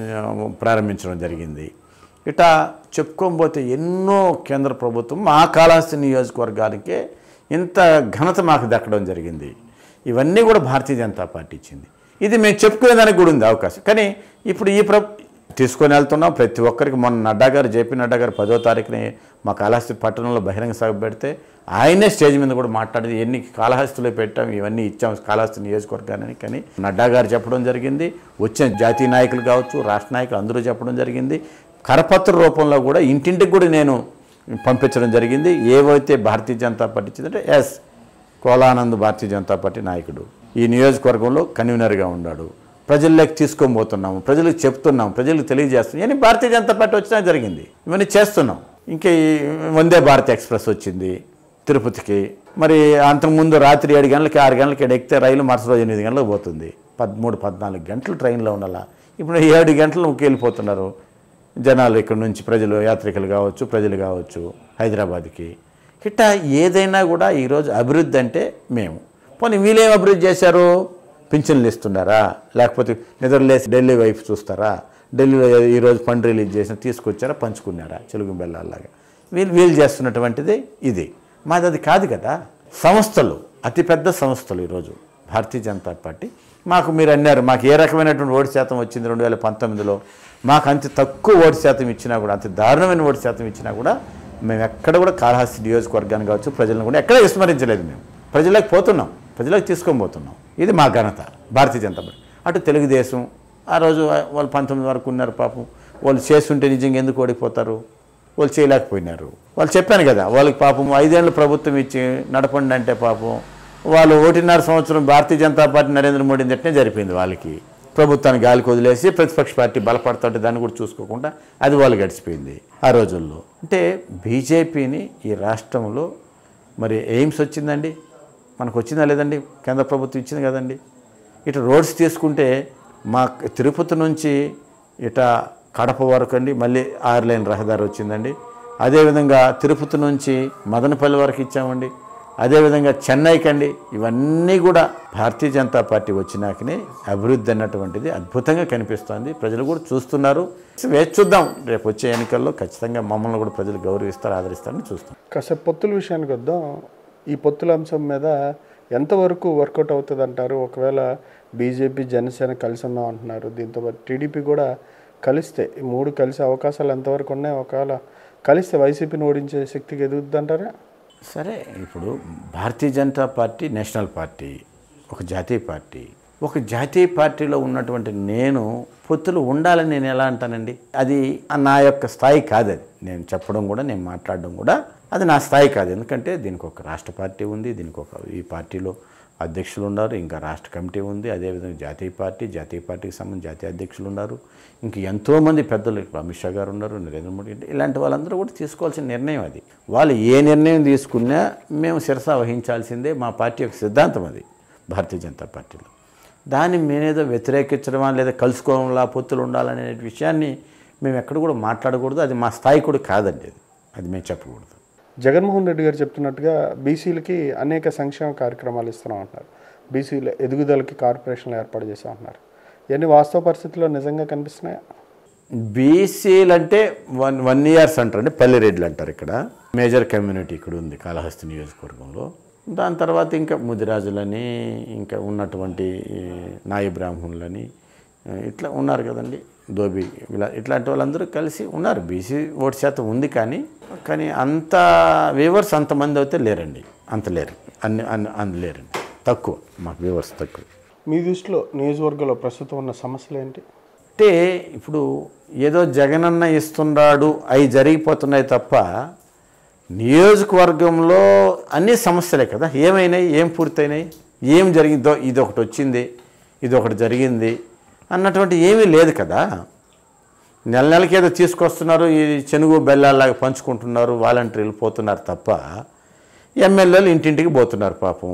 ఆ, ప్రారంభించడం జరిగింది ఇటా చెప్పుకోకపోతే ఎన్నో కేంద్ర ప్రభుత్వం మా కాళహస్తి నియోజకవర్గానికే ఇంత ఘనత మాకు దక్కడం జరిగింది ఇవన్నీ కూడా భారతీయ జనతా పార్టీ ఇచ్చింది ఇది మేము చెప్పుకునేదానికి కూడా ఉంది అవకాశం కానీ ఇప్పుడు ఈ ప్ర తీసుకొని వెళ్తున్నాం ప్రతి ఒక్కరికి మొన్న నడ్డా గారు జేపీ నడ్డా గారు పదో తారీఖుని మా కాళహస్తి పట్టణంలో బహిరంగ సభ పెడితే ఆయనే స్టేజ్ మీద కూడా మాట్లాడేది ఎన్ని కాళహస్తిలో పెట్టాం ఇవన్నీ ఇచ్చాం కాళహస్తి నియోజకవర్గాన్ని కానీ నడ్డా గారు చెప్పడం జరిగింది వచ్చిన జాతీయ నాయకులు కావచ్చు రాష్ట్ర నాయకులు అందరూ చెప్పడం జరిగింది కరపత్ర రూపంలో కూడా ఇంటింటికి కూడా నేను పంపించడం జరిగింది ఏవైతే భారతీయ జనతా పార్టీ ఇచ్చిందంటే ఎస్ కోలానంద్ భారతీయ జనతా పార్టీ నాయకుడు ఈ నియోజకవర్గంలో కన్వీనర్గా ఉన్నాడు ప్రజల్లోకి తీసుకొని పోతున్నాము ప్రజలకు చెప్తున్నాం ప్రజలకు తెలియజేస్తున్నాం ఇవన్నీ భారతీయ జనతా పార్టీ వచ్చినా జరిగింది ఇవన్నీ చేస్తున్నాం ఇంకా ఈ వందే భారత్ ఎక్స్ప్రెస్ వచ్చింది తిరుపతికి మరి అంతకుముందు రాత్రి ఏడు గంటలకి ఆరు గంటలకి ఈడ ఎక్కితే రైలు మరుసటి రోజు ఎనిమిది గంటలకు పోతుంది పదమూడు పద్నాలుగు గంటలు ట్రైన్లో ఉండాలా ఇప్పుడు ఏడు గంటలకు వెళ్ళిపోతున్నారు జనాలు ఇక్కడ నుంచి ప్రజలు యాత్రికులు కావచ్చు ప్రజలు కావచ్చు హైదరాబాద్కి ఇట్లా ఏదైనా కూడా ఈరోజు అభివృద్ధి అంటే మేము పోనీ వీళ్ళేం అభివృద్ధి చేశారు పింఛన్లు ఇస్తున్నారా లేకపోతే నిద్రలేసి ఢిల్లీ వైపు చూస్తారా ఢిల్లీలో ఈరోజు ఫండ్ రిలీజ్ చేసిన తీసుకొచ్చారా పంచుకున్నారా చెలుగు బెల్లాలాగా వీళ్ళు వీళ్ళు చేస్తున్నటువంటిది ఇది మాది అది కాదు కదా సంస్థలు అతిపెద్ద సంస్థలు ఈరోజు భారతీయ జనతా పార్టీ మాకు మీరు అన్నారు మాకు ఏ రకమైనటువంటి ఓటు శాతం వచ్చింది రెండు వేల పంతొమ్మిదిలో మాకు అంత తక్కువ ఓటు శాతం ఇచ్చినా కూడా అంత దారుణమైన ఓటు శాతం ఇచ్చినా కూడా మేము ఎక్కడ కూడా కాళహస్తి నియోజకవర్గాన్ని కావచ్చు ప్రజలను కూడా ఎక్కడ విస్మరించలేదు మేము ప్రజలకు పోతున్నాం ప్రజలకు తీసుకొని పోతున్నాం ఇది మా ఘనత భారతీయ జనతా పార్టీ అటు తెలుగుదేశం ఆ రోజు వాళ్ళు పంతొమ్మిది వరకు ఉన్నారు పాపం వాళ్ళు చేస్తుంటే నిజంగా ఎందుకు ఓడిపోతారు వాళ్ళు చేయలేకపోయినారు వాళ్ళు చెప్పాను కదా వాళ్ళకి పాపం ఐదేళ్ళు ప్రభుత్వం ఇచ్చి నడపండి అంటే పాపం వాళ్ళు ఒకటిన్నర సంవత్సరం భారతీయ జనతా పార్టీ నరేంద్ర మోడీని తిట్టనే జరిపింది వాళ్ళకి ప్రభుత్వాన్ని గాలికి వదిలేసి ప్రతిపక్ష పార్టీ బలపడుతుంటే దాన్ని కూడా చూసుకోకుండా అది వాళ్ళు గడిచిపోయింది ఆ రోజుల్లో అంటే బీజేపీని ఈ రాష్ట్రంలో మరి ఎయిమ్స్ వచ్చిందండి మనకు వచ్చిందా లేదండి కేంద్ర ప్రభుత్వం ఇచ్చింది కదండి ఇటు రోడ్స్ తీసుకుంటే మా తిరుపతి నుంచి ఇట కడప వరకు అండి మళ్ళీ ఆరు లైన్ రహదారి వచ్చిందండి అదేవిధంగా తిరుపతి నుంచి మదనపల్లి వరకు ఇచ్చామండి అదేవిధంగా చెన్నైకి అండి ఇవన్నీ కూడా భారతీయ జనతా పార్టీ వచ్చినాకనే అభివృద్ధి అన్నటువంటిది అద్భుతంగా కనిపిస్తోంది ప్రజలు కూడా చూస్తున్నారు వేచి చూద్దాం రేపు వచ్చే ఎన్నికల్లో ఖచ్చితంగా మమ్మల్ని కూడా ప్రజలు గౌరవిస్తారు ఆదరిస్తారని చూస్తాం కాసేపు పొత్తుల విషయానికి వద్దాం ఈ పొత్తుల అంశం మీద ఎంతవరకు వర్కౌట్ అవుతుంది అంటారు ఒకవేళ బీజేపీ జనసేన కలిసి ఉన్నాం అంటున్నారు దీంతో పాటు టీడీపీ కూడా కలిస్తే ఈ మూడు కలిసే అవకాశాలు ఎంతవరకు ఉన్నాయి ఒకవేళ కలిస్తే వైసీపీని ఓడించే శక్తికి ఎదుగుద్ది అంటారా సరే ఇప్పుడు Bharatiya Janata party national party ఒక జాతీయ పార్టీ ఒక జాతీయ పార్టీలో ఉన్నటువంటి నేను పొత్తులు ఉండాలని నేను ఎలా అంటానండి అది నా యొక్క స్థాయి కాదు అది నేను చెప్పడం కూడా నేను మాట్లాడడం కూడా అది నా స్థాయి కాదు ఎందుకంటే దీనికి ఒక రాష్ట్ర పార్టీ ఉంది దీనికి ఒక ఈ పార్టీలో అధ్యక్షులు ఉన్నారు ఇంకా రాష్ట్ర కమిటీ ఉంది అదేవిధంగా జాతీయ పార్టీ జాతీయ పార్టీకి సంబంధించి జాతీయ అధ్యక్షులు ఉన్నారు ఇంక ఎంతోమంది పెద్దలు ఇప్పుడు అమిత్ షా గారు ఉన్నారు నరేంద్ర మోడీ అంటే ఇలాంటి వాళ్ళందరూ కూడా తీసుకోవాల్సిన నిర్ణయం అది వాళ్ళు ఏ నిర్ణయం తీసుకున్నా మేము శిరస వహించాల్సిందే మా పార్టీ యొక్క సిద్ధాంతం అది భారతీయ జనతా పార్టీలో దాన్ని మేనేదో వ్యతిరేకించడమా లేదా కలుసుకోవడంలా పొత్తులు ఉండాలనే విషయాన్ని మేము ఎక్కడ కూడా మాట్లాడకూడదు అది మా స్థాయి కూడా కాదండి అది అది మేము చెప్పకూడదు జగన్మోహన్ రెడ్డి గారు చెప్తున్నట్టుగా బీసీలకి అనేక సంక్షేమ కార్యక్రమాలు ఇస్తున్నాం అంటున్నారు బీసీల ఎదుగుదలకి కార్పొరేషన్లు ఏర్పాటు చేసాం అంటున్నారు ఇవన్నీ వాస్తవ పరిస్థితుల్లో నిజంగా కనిపిస్తున్నాయా బీసీలు అంటే వన్ వన్ ఇయర్స్ అంటారు అంటే పల్లెరెడ్లు అంటారు ఇక్కడ మేజర్ కమ్యూనిటీ ఇక్కడ ఉంది కాళహస్తి నియోజకవర్గంలో దాని తర్వాత ఇంకా ముదిరాజులని ఇంకా ఉన్నటువంటి ఈ నాయి బ్రాహ్మణులని ఆ, ఇట్లా ఉన్నారు కదండి దోబి ఇలా ఇట్లాంటి వాళ్ళందరూ కలిసి ఉన్నారు బీసీ ఓటు శాతం ఉంది కానీ కానీ అంత వ్యూవర్స్ అంతమంది అయితే లేరండి అంత లేరు అన్ని అన్ని అన్ని లేరండి తక్కువ మాకు వ్యూవర్స్ తక్కువ మీ దృష్టిలో నియోజకవర్గంలో ప్రస్తుతం ఉన్న సమస్యలు ఏంటి అంటే ఇప్పుడు ఏదో జగనన్న ఇస్తున్నాడు అవి జరిగిపోతున్నాయి తప్ప నియోజకవర్గంలో అన్ని సమస్యలే కదా ఏమైనాయి ఏం పూర్తయినాయి ఏం జరిగిందో ఇది ఒకటి వచ్చింది ఇది ఒకటి జరిగింది అన్నటువంటి ఏమీ లేదు కదా నెల నెలకి ఏదో తీసుకొస్తున్నారు ఈ చెనుగు బెల్లాలాగా పంచుకుంటున్నారు వాలంటీర్లు పోతున్నారు తప్ప ఎమ్మెల్యేలు ఇంటింటికి పోతున్నారు పాపం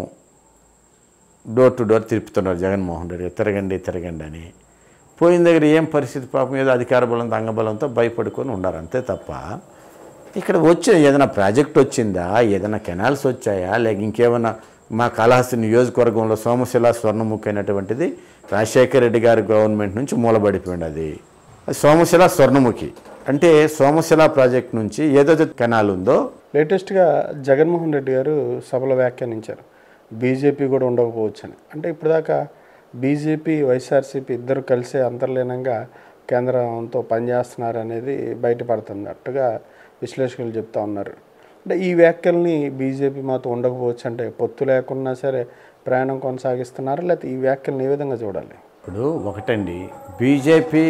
డోర్ టు డోర్ తిప్పుతున్నారు జగన్మోహన్ రెడ్డి గారు, తిరగండి తిరగండి అని పోయిన దగ్గర ఏం పరిస్థితి పాపం ఏదో అధికార బలంతో అంగబలంతో భయపడుకొని ఉన్నారు అంతే తప్ప ఇక్కడ వచ్చిన ఏదైనా ప్రాజెక్ట్ వచ్చిందా ఏదైనా కెనాల్స్ వచ్చాయా లేక ఇంకేమైనా మా కళాహస్తి నియోజకవర్గంలో సోమశిల స్వర్ణముఖి అయినటువంటిది రాజశేఖర రెడ్డి గారి గవర్నమెంట్ నుంచి మూలబడిపోయింది అది అది సోమశిల స్వర్ణముఖి అంటే సోమశిల ప్రాజెక్ట్ నుంచి ఏదైతే కెనాల్ ఉందో లేటెస్ట్గా జగన్మోహన్ రెడ్డి గారు సభలో వ్యాఖ్యానించారు బీజేపీ కూడా ఉండకపోవచ్చని అంటే ఇప్పటిదాకా బీజేపీ వైఎస్ఆర్సీపీ ఇద్దరు కలిసే అంతర్లీనంగా కేంద్రంతో పనిచేస్తున్నారు అనేది బయటపడుతున్నట్టుగా విశ్లేషకులు చెప్తా ఉన్నారు అంటే ఈ వ్యాఖ్యల్ని బీజేపీ మాతో ఉండకపోవచ్చు అంటే పొత్తు లేకున్నా సరే ప్రయాణం కొనసాగిస్తున్నారా లేకపోతే ఈ వ్యాఖ్యల్ని ఏ విధంగా చూడాలి ఇప్పుడు ఒకటండి బీజేపీ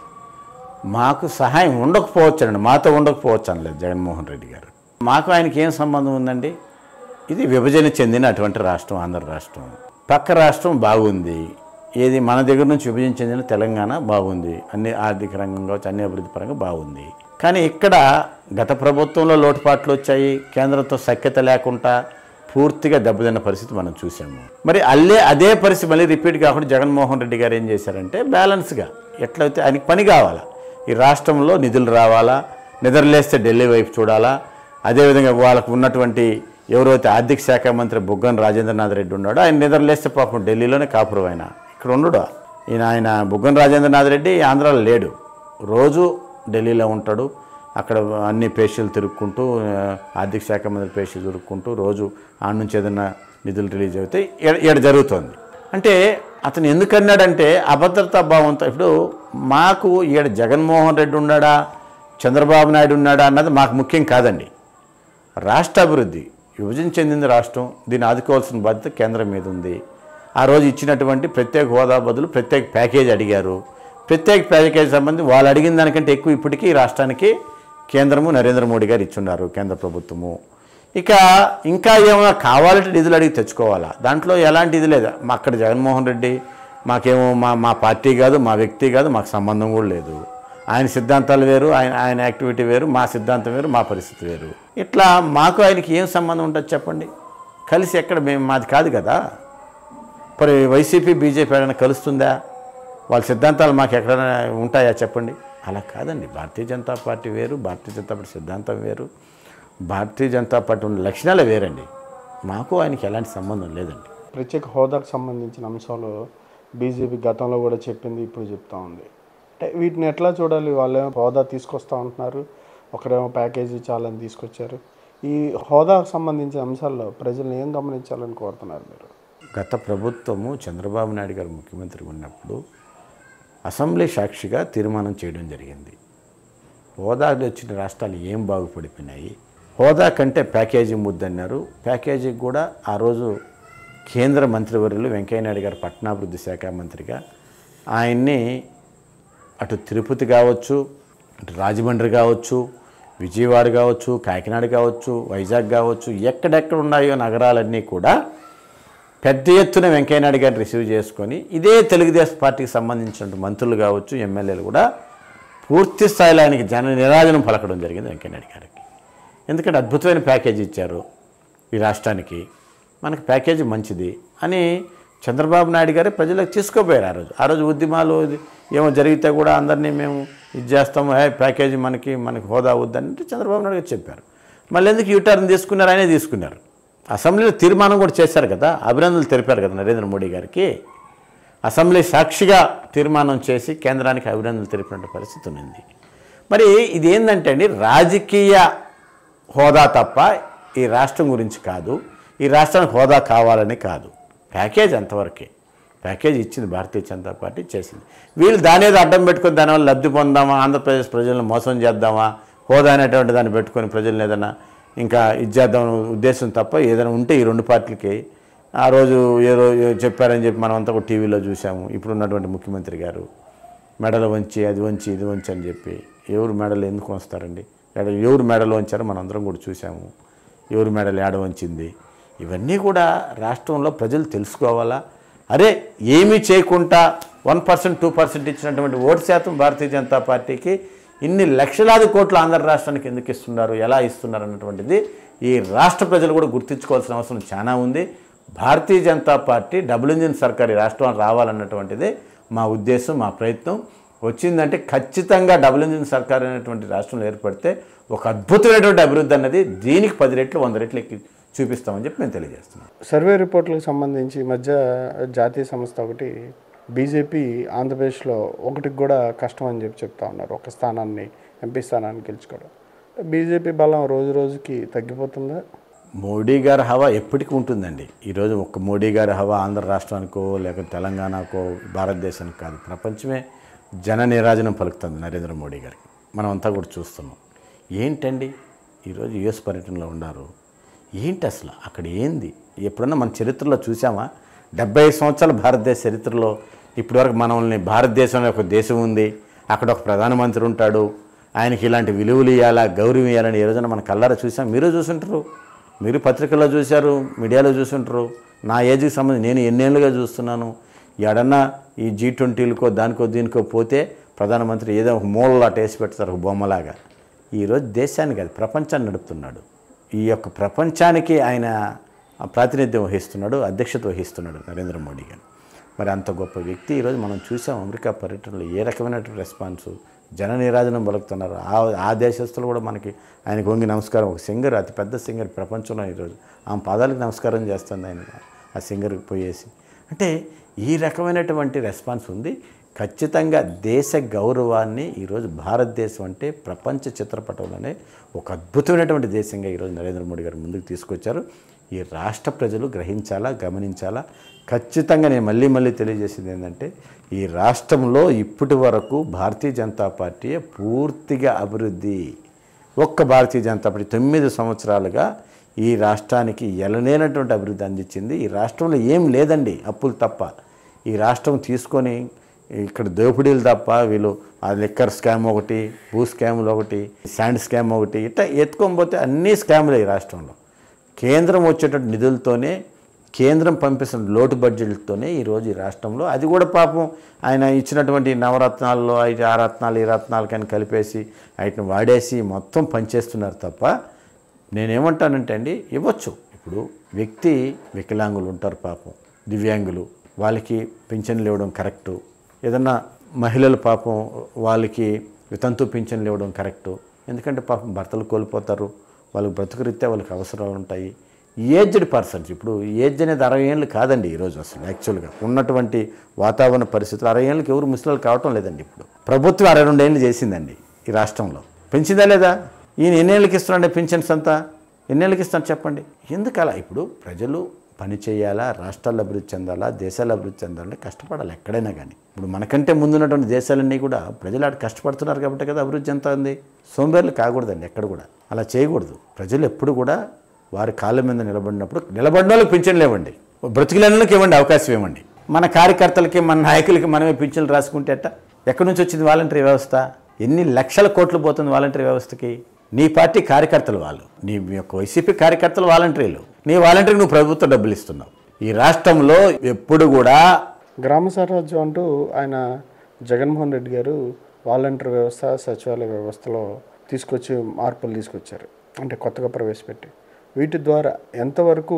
మాకు సహాయం ఉండకపోవచ్చు అండి మాతో ఉండకపోవచ్చు అనలేదు జగన్మోహన్ రెడ్డి గారు మాకు ఆయనకి ఏం సంబంధం ఉందండి ఇది విభజన చెందిన అటువంటి రాష్ట్రం ఆంధ్ర రాష్ట్రం పక్క రాష్ట్రం బాగుంది ఏది మన దగ్గర నుంచి విభజన చెందిన తెలంగాణ బాగుంది అన్ని ఆర్థిక రంగం కావచ్చు అన్ని అభివృద్ధి పరంగా బాగుంది కానీ ఇక్కడ గత ప్రభుత్వంలో లోటుపాట్లు వచ్చాయి కేంద్రంతో సఖ్యత లేకుండా పూర్తిగా దెబ్బతిన్న పరిస్థితి మనం చూసాము మరి అల్లే అదే పరిస్థితి మళ్ళీ రిపీట్ కాకుండా జగన్మోహన్ రెడ్డి గారు ఏం చేశారంటే బ్యాలెన్స్గా ఎట్లయితే ఆయనకి పని కావాలా ఈ రాష్ట్రంలో నిధులు రావాలా నిద్రలేస్తే ఢిల్లీ వైపు చూడాలా అదేవిధంగా వాళ్ళకు ఉన్నటువంటి ఎవరైతే ఆర్థిక శాఖ మంత్రి బుగ్గన రాజేంద్రనాథ్ రెడ్డి ఉన్నాడో ఆయన నిద్రలేస్తే పాపం ఢిల్లీలోనే కాపురం ఆయన ఇక్కడ ఉండడు ఈయన ఆయన బుగ్గన రాజేంద్రనాథ్ రెడ్డి ఆంధ్రాలో లేడు రోజు ఢిల్లీలో ఉంటాడు అక్కడ అన్ని పేషీలు తిరుక్కుంటూ ఆ, ఆర్థిక శాఖ మంత్రి పేషీలు తిరుక్కుంటూ రోజు ఆడ నుంచి ఏదైనా నిధులు రిలీజ్ అవుతాయి ఇక్కడ జరుగుతోంది అంటే అతను ఎందుకు అన్నాడంటే అభద్రతా భావంతో ఇప్పుడు మాకు ఈడ జగన్మోహన్ రెడ్డి ఉన్నాడా చంద్రబాబు నాయుడు ఉన్నాడా అన్నది మాకు ముఖ్యం కాదండి రాష్ట్ర అభివృద్ధి విభజన చెందింది రాష్ట్రం దీన్ని ఆదుకోవాల్సిన బాధ్యత కేంద్రం మీద ఉంది ఆ రోజు ఇచ్చినటువంటి ప్రత్యేక హోదా బదులు ప్రత్యేక ప్యాకేజ్ అడిగారు ప్రత్యేక ప్యాకేజ్ సంబంధించి వాళ్ళు అడిగిన దానికంటే ఎక్కువ ఇప్పటికీ ఈ రాష్ట్రానికి కేంద్రము నరేంద్ర మోడీ గారు ఇచ్చున్నారు కేంద్ర ప్రభుత్వము ఇక ఇంకా ఏమైనా కావాలంటే నిధులు అడిగి తెచ్చుకోవాలా దాంట్లో ఎలాంటి ఇది లేదు మా అక్కడ జగన్మోహన్ రెడ్డి మాకేమో మా మా పార్టీ కాదు మా వ్యక్తి కాదు మాకు సంబంధం కూడా లేదు ఆయన సిద్ధాంతాలు వేరు ఆయన ఆయన యాక్టివిటీ వేరు మా సిద్ధాంతం వేరు మా పరిస్థితి వేరు ఇట్లా మాకు ఆయనకి ఏం సంబంధం ఉంటుంది చెప్పండి కలిసి ఎక్కడ మేము మాది కాదు కదా మరి వైసీపీ బీజేపీ ఏమైనా కలుస్తుందా వాళ్ళ సిద్ధాంతాలు మాకు ఎక్కడైనా ఉంటాయా చెప్పండి అలా కాదండి భారతీయ జనతా పార్టీ వేరు భారతీయ జనతా పార్టీ సిద్ధాంతం వేరు భారతీయ జనతా పార్టీ ఉన్న లక్షణాలే వేరండి మాకు ఆయనకి ఎలాంటి సంబంధం లేదండి ప్రత్యేక హోదాకు సంబంధించిన అంశాలు బీజేపీ గతంలో కూడా చెప్పింది ఇప్పుడు చెప్తా ఉంది అంటే వీటిని ఎట్లా చూడాలి వాళ్ళేమో హోదా తీసుకొస్తా ఉంటున్నారు ఒకరేమో ప్యాకేజీ చాలని తీసుకొచ్చారు ఈ హోదాకు సంబంధించిన అంశాల్లో ప్రజల్ని ఏం గమనించాలని కోరుతున్నారు మీరు గత ప్రభుత్వము చంద్రబాబు నాయుడు గారు ముఖ్యమంత్రి ఉన్నప్పుడు అసెంబ్లీ సాక్షిగా తీర్మానం చేయడం జరిగింది హోదాకి వచ్చిన రాష్ట్రాలు ఏం బాగుపడిపోయినాయి హోదా కంటే ప్యాకేజీ ముద్దన్నారు ప్యాకేజీకి కూడా ఆ రోజు కేంద్ర మంత్రివర్యులు వెంకయ్యనాయుడు గారు పట్టణాభివృద్ధి శాఖ మంత్రిగా ఆయన్ని అటు తిరుపతి కావచ్చు అటు రాజమండ్రి కావచ్చు విజయవాడ కావచ్చు కాకినాడ కావచ్చు వైజాగ్ కావచ్చు ఎక్కడెక్కడ ఉన్నాయో నగరాలన్నీ కూడా పెద్ద ఎత్తున వెంకయ్యనాయుడు గారిని రిసీవ్ చేసుకొని ఇదే తెలుగుదేశం పార్టీకి సంబంధించిన మంత్రులు కావచ్చు ఎమ్మెల్యేలు కూడా పూర్తి స్థాయిలో ఆయనకి జన నిరాజనం పలకడం జరిగింది వెంకయ్యనాయుడు గారికి ఎందుకంటే అద్భుతమైన ప్యాకేజీ ఇచ్చారు ఈ రాష్ట్రానికి మనకి ప్యాకేజీ మంచిది అని చంద్రబాబు నాయుడు గారే ప్రజలకు తీసుకోపోయారు ఆ రోజు ఆ రోజు ఉద్యమాలు ఇది ఏమో జరిగితే కూడా అందరినీ మేము ఇది చేస్తాము ఏ ప్యాకేజీ మనకి మనకి హోదా వద్దని అంటే చంద్రబాబు నాయుడు గారు చెప్పారు మళ్ళీ ఎందుకు యూటర్న్ తీసుకున్నారు ఆయనే తీసుకున్నారు అసెంబ్లీలో తీర్మానం కూడా చేశారు కదా అభినందనలు తెలిపారు కదా నరేంద్ర మోడీ గారికి అసెంబ్లీ సాక్షిగా తీర్మానం చేసి కేంద్రానికి అభినందనలు తెలిపిన పరిస్థితి ఉంది మరి ఇది ఏంటంటే అండి రాజకీయ హోదా తప్ప ఈ రాష్ట్రం గురించి కాదు ఈ రాష్ట్రానికి హోదా కావాలని కాదు ప్యాకేజ్ అంతవరకే ప్యాకేజ్ ఇచ్చింది భారతీయ జనతా పార్టీ చేసింది వీళ్ళు దాని ఏదో అడ్డం పెట్టుకొని దానివల్ల లబ్ధి పొందామా ఆంధ్రప్రదేశ్ ప్రజలను మోసం చేద్దామా హోదా అనేటువంటి దాన్ని పెట్టుకొని ప్రజలను ఏదైనా ఇంకా ఇది చేద్దాం ఉద్దేశం తప్ప ఏదైనా ఉంటే ఈ రెండు పార్టీలకి ఆ రోజు ఏదో చెప్పారని చెప్పి మనం అంతా కూడా టీవీలో చూసాము ఇప్పుడు ఉన్నటువంటి ముఖ్యమంత్రి గారు మెడలు వంచి అది వంచి ఇది వంచి అని చెప్పి ఎవరు మెడలు ఎందుకు వస్తారండి ఎడ- ఎవరు మెడలు వంచారో మనందరం కూడా చూసాము ఎవరు మెడలు ఏడ వంచింది ఇవన్నీ కూడా రాష్ట్రంలో ప్రజలు తెలుసుకోవాలా అరే ఏమీ చేయకుండా వన్ పర్సెంట్ టూ పర్సెంట్ ఇచ్చినటువంటి ఓటు శాతం భారతీయ జనతా పార్టీకి ఇన్ని లక్షలాది కోట్లు ఆంధ్ర రాష్ట్రానికి ఎందుకు ఇస్తున్నారు ఎలా ఇస్తున్నారు అన్నటువంటిది ఈ రాష్ట్ర ప్రజలు కూడా గుర్తించుకోవాల్సిన అవసరం చాలా ఉంది Bharatiya Janata party double engine సర్కార్ ఈ రాష్ట్రం రావాలన్నటువంటిది మా ఉద్దేశం మా ప్రయత్నం వచ్చిందంటే ఖచ్చితంగా డబుల్ ఇంజిన్ సర్కార్ అనేటువంటి రాష్ట్రంలో ఏర్పడితే ఒక అద్భుతమైనటువంటి అభివృద్ధి అన్నది దీనికి పది రెట్లు వంద రెట్లు ఎక్కి చూపిస్తామని చెప్పి మేము తెలియజేస్తున్నాం సర్వే రిపోర్ట్లకు సంబంధించి ఈ మధ్య జాతీయ సంస్థ ఒకటి బీజేపీ ఆంధ్రప్రదేశ్లో ఒకటికి కూడా కష్టం అని చెప్పి చెప్తా ఉన్నారు ఒక స్థానాన్ని ఎంపీ స్థానాన్ని గెలుచుకోవడం బీజేపీ బలం రోజు రోజుకి తగ్గిపోతుందా మోడీ గారి హవా ఎప్పటికీ ఉంటుందండి ఈరోజు ఒక్క మోడీ గారి హవా ఆంధ్ర రాష్ట్రానికో లేక తెలంగాణకో భారతదేశానికి కాదు ప్రపంచమే జన నిరాజనం పలుకుతుంది నరేంద్ర మోడీ గారికి మనం అంతా కూడా చూస్తున్నాం ఏంటండి ఈరోజు యుఎస్ పర్యటనలో ఉన్నారు ఏంటి అసలు అక్కడ ఏంది ఎప్పుడన్నా మన చరిత్రలో చూసామా డెబ్బై సంవత్సరాల భారతదేశ చరిత్రలో ఇప్పటివరకు మనల్ని భారతదేశంలో ఒక దేశం ఉంది అక్కడ ఒక ప్రధానమంత్రి ఉంటాడు ఆయనకి ఇలాంటి విలువలు ఇవ్వాలా గౌరవం ఇవ్వాలని ఏ రోజున మన కళ్ళారా చూసాం మీరు చూసుంటారు మీరు పత్రికల్లో చూశారు మీడియాలో చూసుంటారు నా ఏజ్కి సంబంధించి నేను ఎన్నేళ్ళుగా చూస్తున్నాను ఎడన్నా ఈ జీ ట్వంటీలకో దానికో దీనికో పోతే ప్రధానమంత్రి ఏదో ఒక మూలలో వేసి పెడతారు ఒక బొమ్మలాగా ఈరోజు దేశానికి అది ప్రపంచాన్ని నడుపుతున్నాడు ఈ యొక్క ప్రపంచానికి ఆయన ప్రాతినిధ్యం వహిస్తున్నాడు అధ్యక్షత వహిస్తున్నాడు నరేంద్ర మోడీ గారు మరి అంత గొప్ప వ్యక్తి ఈరోజు మనం చూసాం అమెరికా పర్యటనలో ఏ రకమైనటువంటి రెస్పాన్స్ జన నిరాజనం పలుకుతున్నారు ఆ ఆ దేశస్తులు కూడా మనకి ఆయనకు వంగి నమస్కారం ఒక సింగర్ అతి పెద్ద సింగర్ ప్రపంచంలో ఈరోజు ఆమె పాదాలకు నమస్కారం చేస్తుంది ఆయన ఆ సింగర్కి పోయేసి అంటే ఈ రకమైనటువంటి రెస్పాన్స్ ఉంది ఖచ్చితంగా దేశ గౌరవాన్ని ఈరోజు భారతదేశం అంటే ప్రపంచ చిత్రపటంలోనే ఒక అద్భుతమైనటువంటి దేశంగా ఈరోజు నరేంద్ర మోడీ గారు ముందుకు తీసుకొచ్చారు ఈ రాష్ట్ర ప్రజలు గ్రహించాలా గమనించాలా ఖచ్చితంగా నేను మళ్ళీ మళ్ళీ తెలియజేసేది ఏంటంటే ఈ రాష్ట్రంలో ఇప్పటి వరకు భారతీయ జనతా పార్టీ పూర్తిగా అభివృద్ధి ఒక్క భారతీయ జనతా పార్టీ తొమ్మిది సంవత్సరాలుగా ఈ రాష్ట్రానికి ఎలనేనటువంటి అభివృద్ధి అందించింది ఈ రాష్ట్రంలో ఏం లేదండి అప్పులు తప్ప ఈ రాష్ట్రం తీసుకొని ఇక్కడ దోపిడీలు తప్ప వీళ్ళు ఆ లిక్కర్ స్కామ్ ఒకటి భూ స్కాములు ఒకటి శాండ్ స్కామ్ ఒకటి ఇట్లా ఎత్తుకొని పోతే అన్ని స్కాములే ఈ రాష్ట్రంలో కేంద్రం వచ్చేటటువంటి నిధులతోనే కేంద్రం పంపిస్తున్న లోటు బడ్జెట్లతోనే ఈరోజు ఈ రాష్ట్రంలో అది కూడా పాపం ఆయన ఇచ్చినటువంటి నవరత్నాల్లో ఐదు ఆ రత్నాలు ఈ రత్నాలు కానీ కలిపేసి వాటిని వాడేసి మొత్తం పనిచేస్తున్నారు తప్ప నేనేమంటానంటే అండి ఇవ్వచ్చు ఇప్పుడు వ్యక్తి వికలాంగులు ఉంటారు పాపం దివ్యాంగులు వాళ్ళకి పింఛన్లు ఇవ్వడం కరెక్టు ఏదన్నా మహిళలు పాపం వాళ్ళకి వితంతు పింఛన్లు ఇవ్వడం కరెక్టు ఎందుకంటే పాపం భర్తలు కోల్పోతారు వాళ్ళకి బ్రతుకురీత్యా వాళ్ళకి అవసరాలు ఉంటాయి ఏజ్డ్ పర్సన్స్ ఇప్పుడు ఏజ్ అనేది అరవై ఏళ్ళు కాదండి ఈరోజు అసలు యాక్చువల్గా ఉన్నటువంటి వాతావరణ పరిస్థితులు అరవై ఏళ్ళకి ఎవరు ముసలి కావటం లేదండి ఇప్పుడు ప్రభుత్వం అరవై రెండు ఏళ్ళు చేసిందండి ఈ రాష్ట్రంలో పెంచిందా లేదా ఈయన ఎన్నేళ్ళకి ఇస్తున్నాడు పెన్షన్స్ అంతా ఎన్నేళ్ళకి ఇస్తాను చెప్పండి ఎందుకు అలా ఇప్పుడు ప్రజలు పని చేయాలా రాష్ట్రాలు అభివృద్ధి చెందాలా దేశాలు అభివృద్ధి చెందాలంటే కష్టపడాలి ఎక్కడైనా కానీ ఇప్పుడు మనకంటే ముందున్నటువంటి దేశాలన్నీ కూడా ప్రజలు ఆడ కష్టపడుతున్నారు కాబట్టి కదా అభివృద్ధి ఎంత ఉంది సోంబేర్లు కాకూడదండి ఎక్కడ కూడా అలా చేయకూడదు ప్రజలు ఎప్పుడు కూడా వారి కాళ్ళ మీద నిలబడినప్పుడు నిలబడిన వాళ్ళకి పింఛన్లు ఇవ్వండి బ్రతికిలకి ఇవ్వండి అవకాశం ఇవ్వండి మన కార్యకర్తలకి మన నాయకులకి మనమే పింఛన్లు రాసుకుంటే ఎట్ట ఎక్కడి నుంచి వచ్చింది వాలంటరీ వ్యవస్థ ఎన్ని లక్షల కోట్లు పోతుంది వాలంటరీ వ్యవస్థకి నీ పార్టీ కార్యకర్తలు వాళ్ళు నీ యొక్క వైసీపీ కార్యకర్తలు వాలంటీర్లు నీ వాలంటీర్కి నువ్వు ప్రభుత్వ డబ్బులు ఇస్తున్నావు ఈ రాష్ట్రంలో ఎప్పుడు కూడా గ్రామ స్వరాజ్యం అంటూ ఆయన జగన్మోహన్ రెడ్డి గారు వాలంటీర్ వ్యవస్థ సచివాలయ వ్యవస్థలో తీసుకొచ్చి మార్పులు తీసుకొచ్చారు అంటే కొత్తగా ప్రవేశపెట్టి వీటి ద్వారా ఎంతవరకు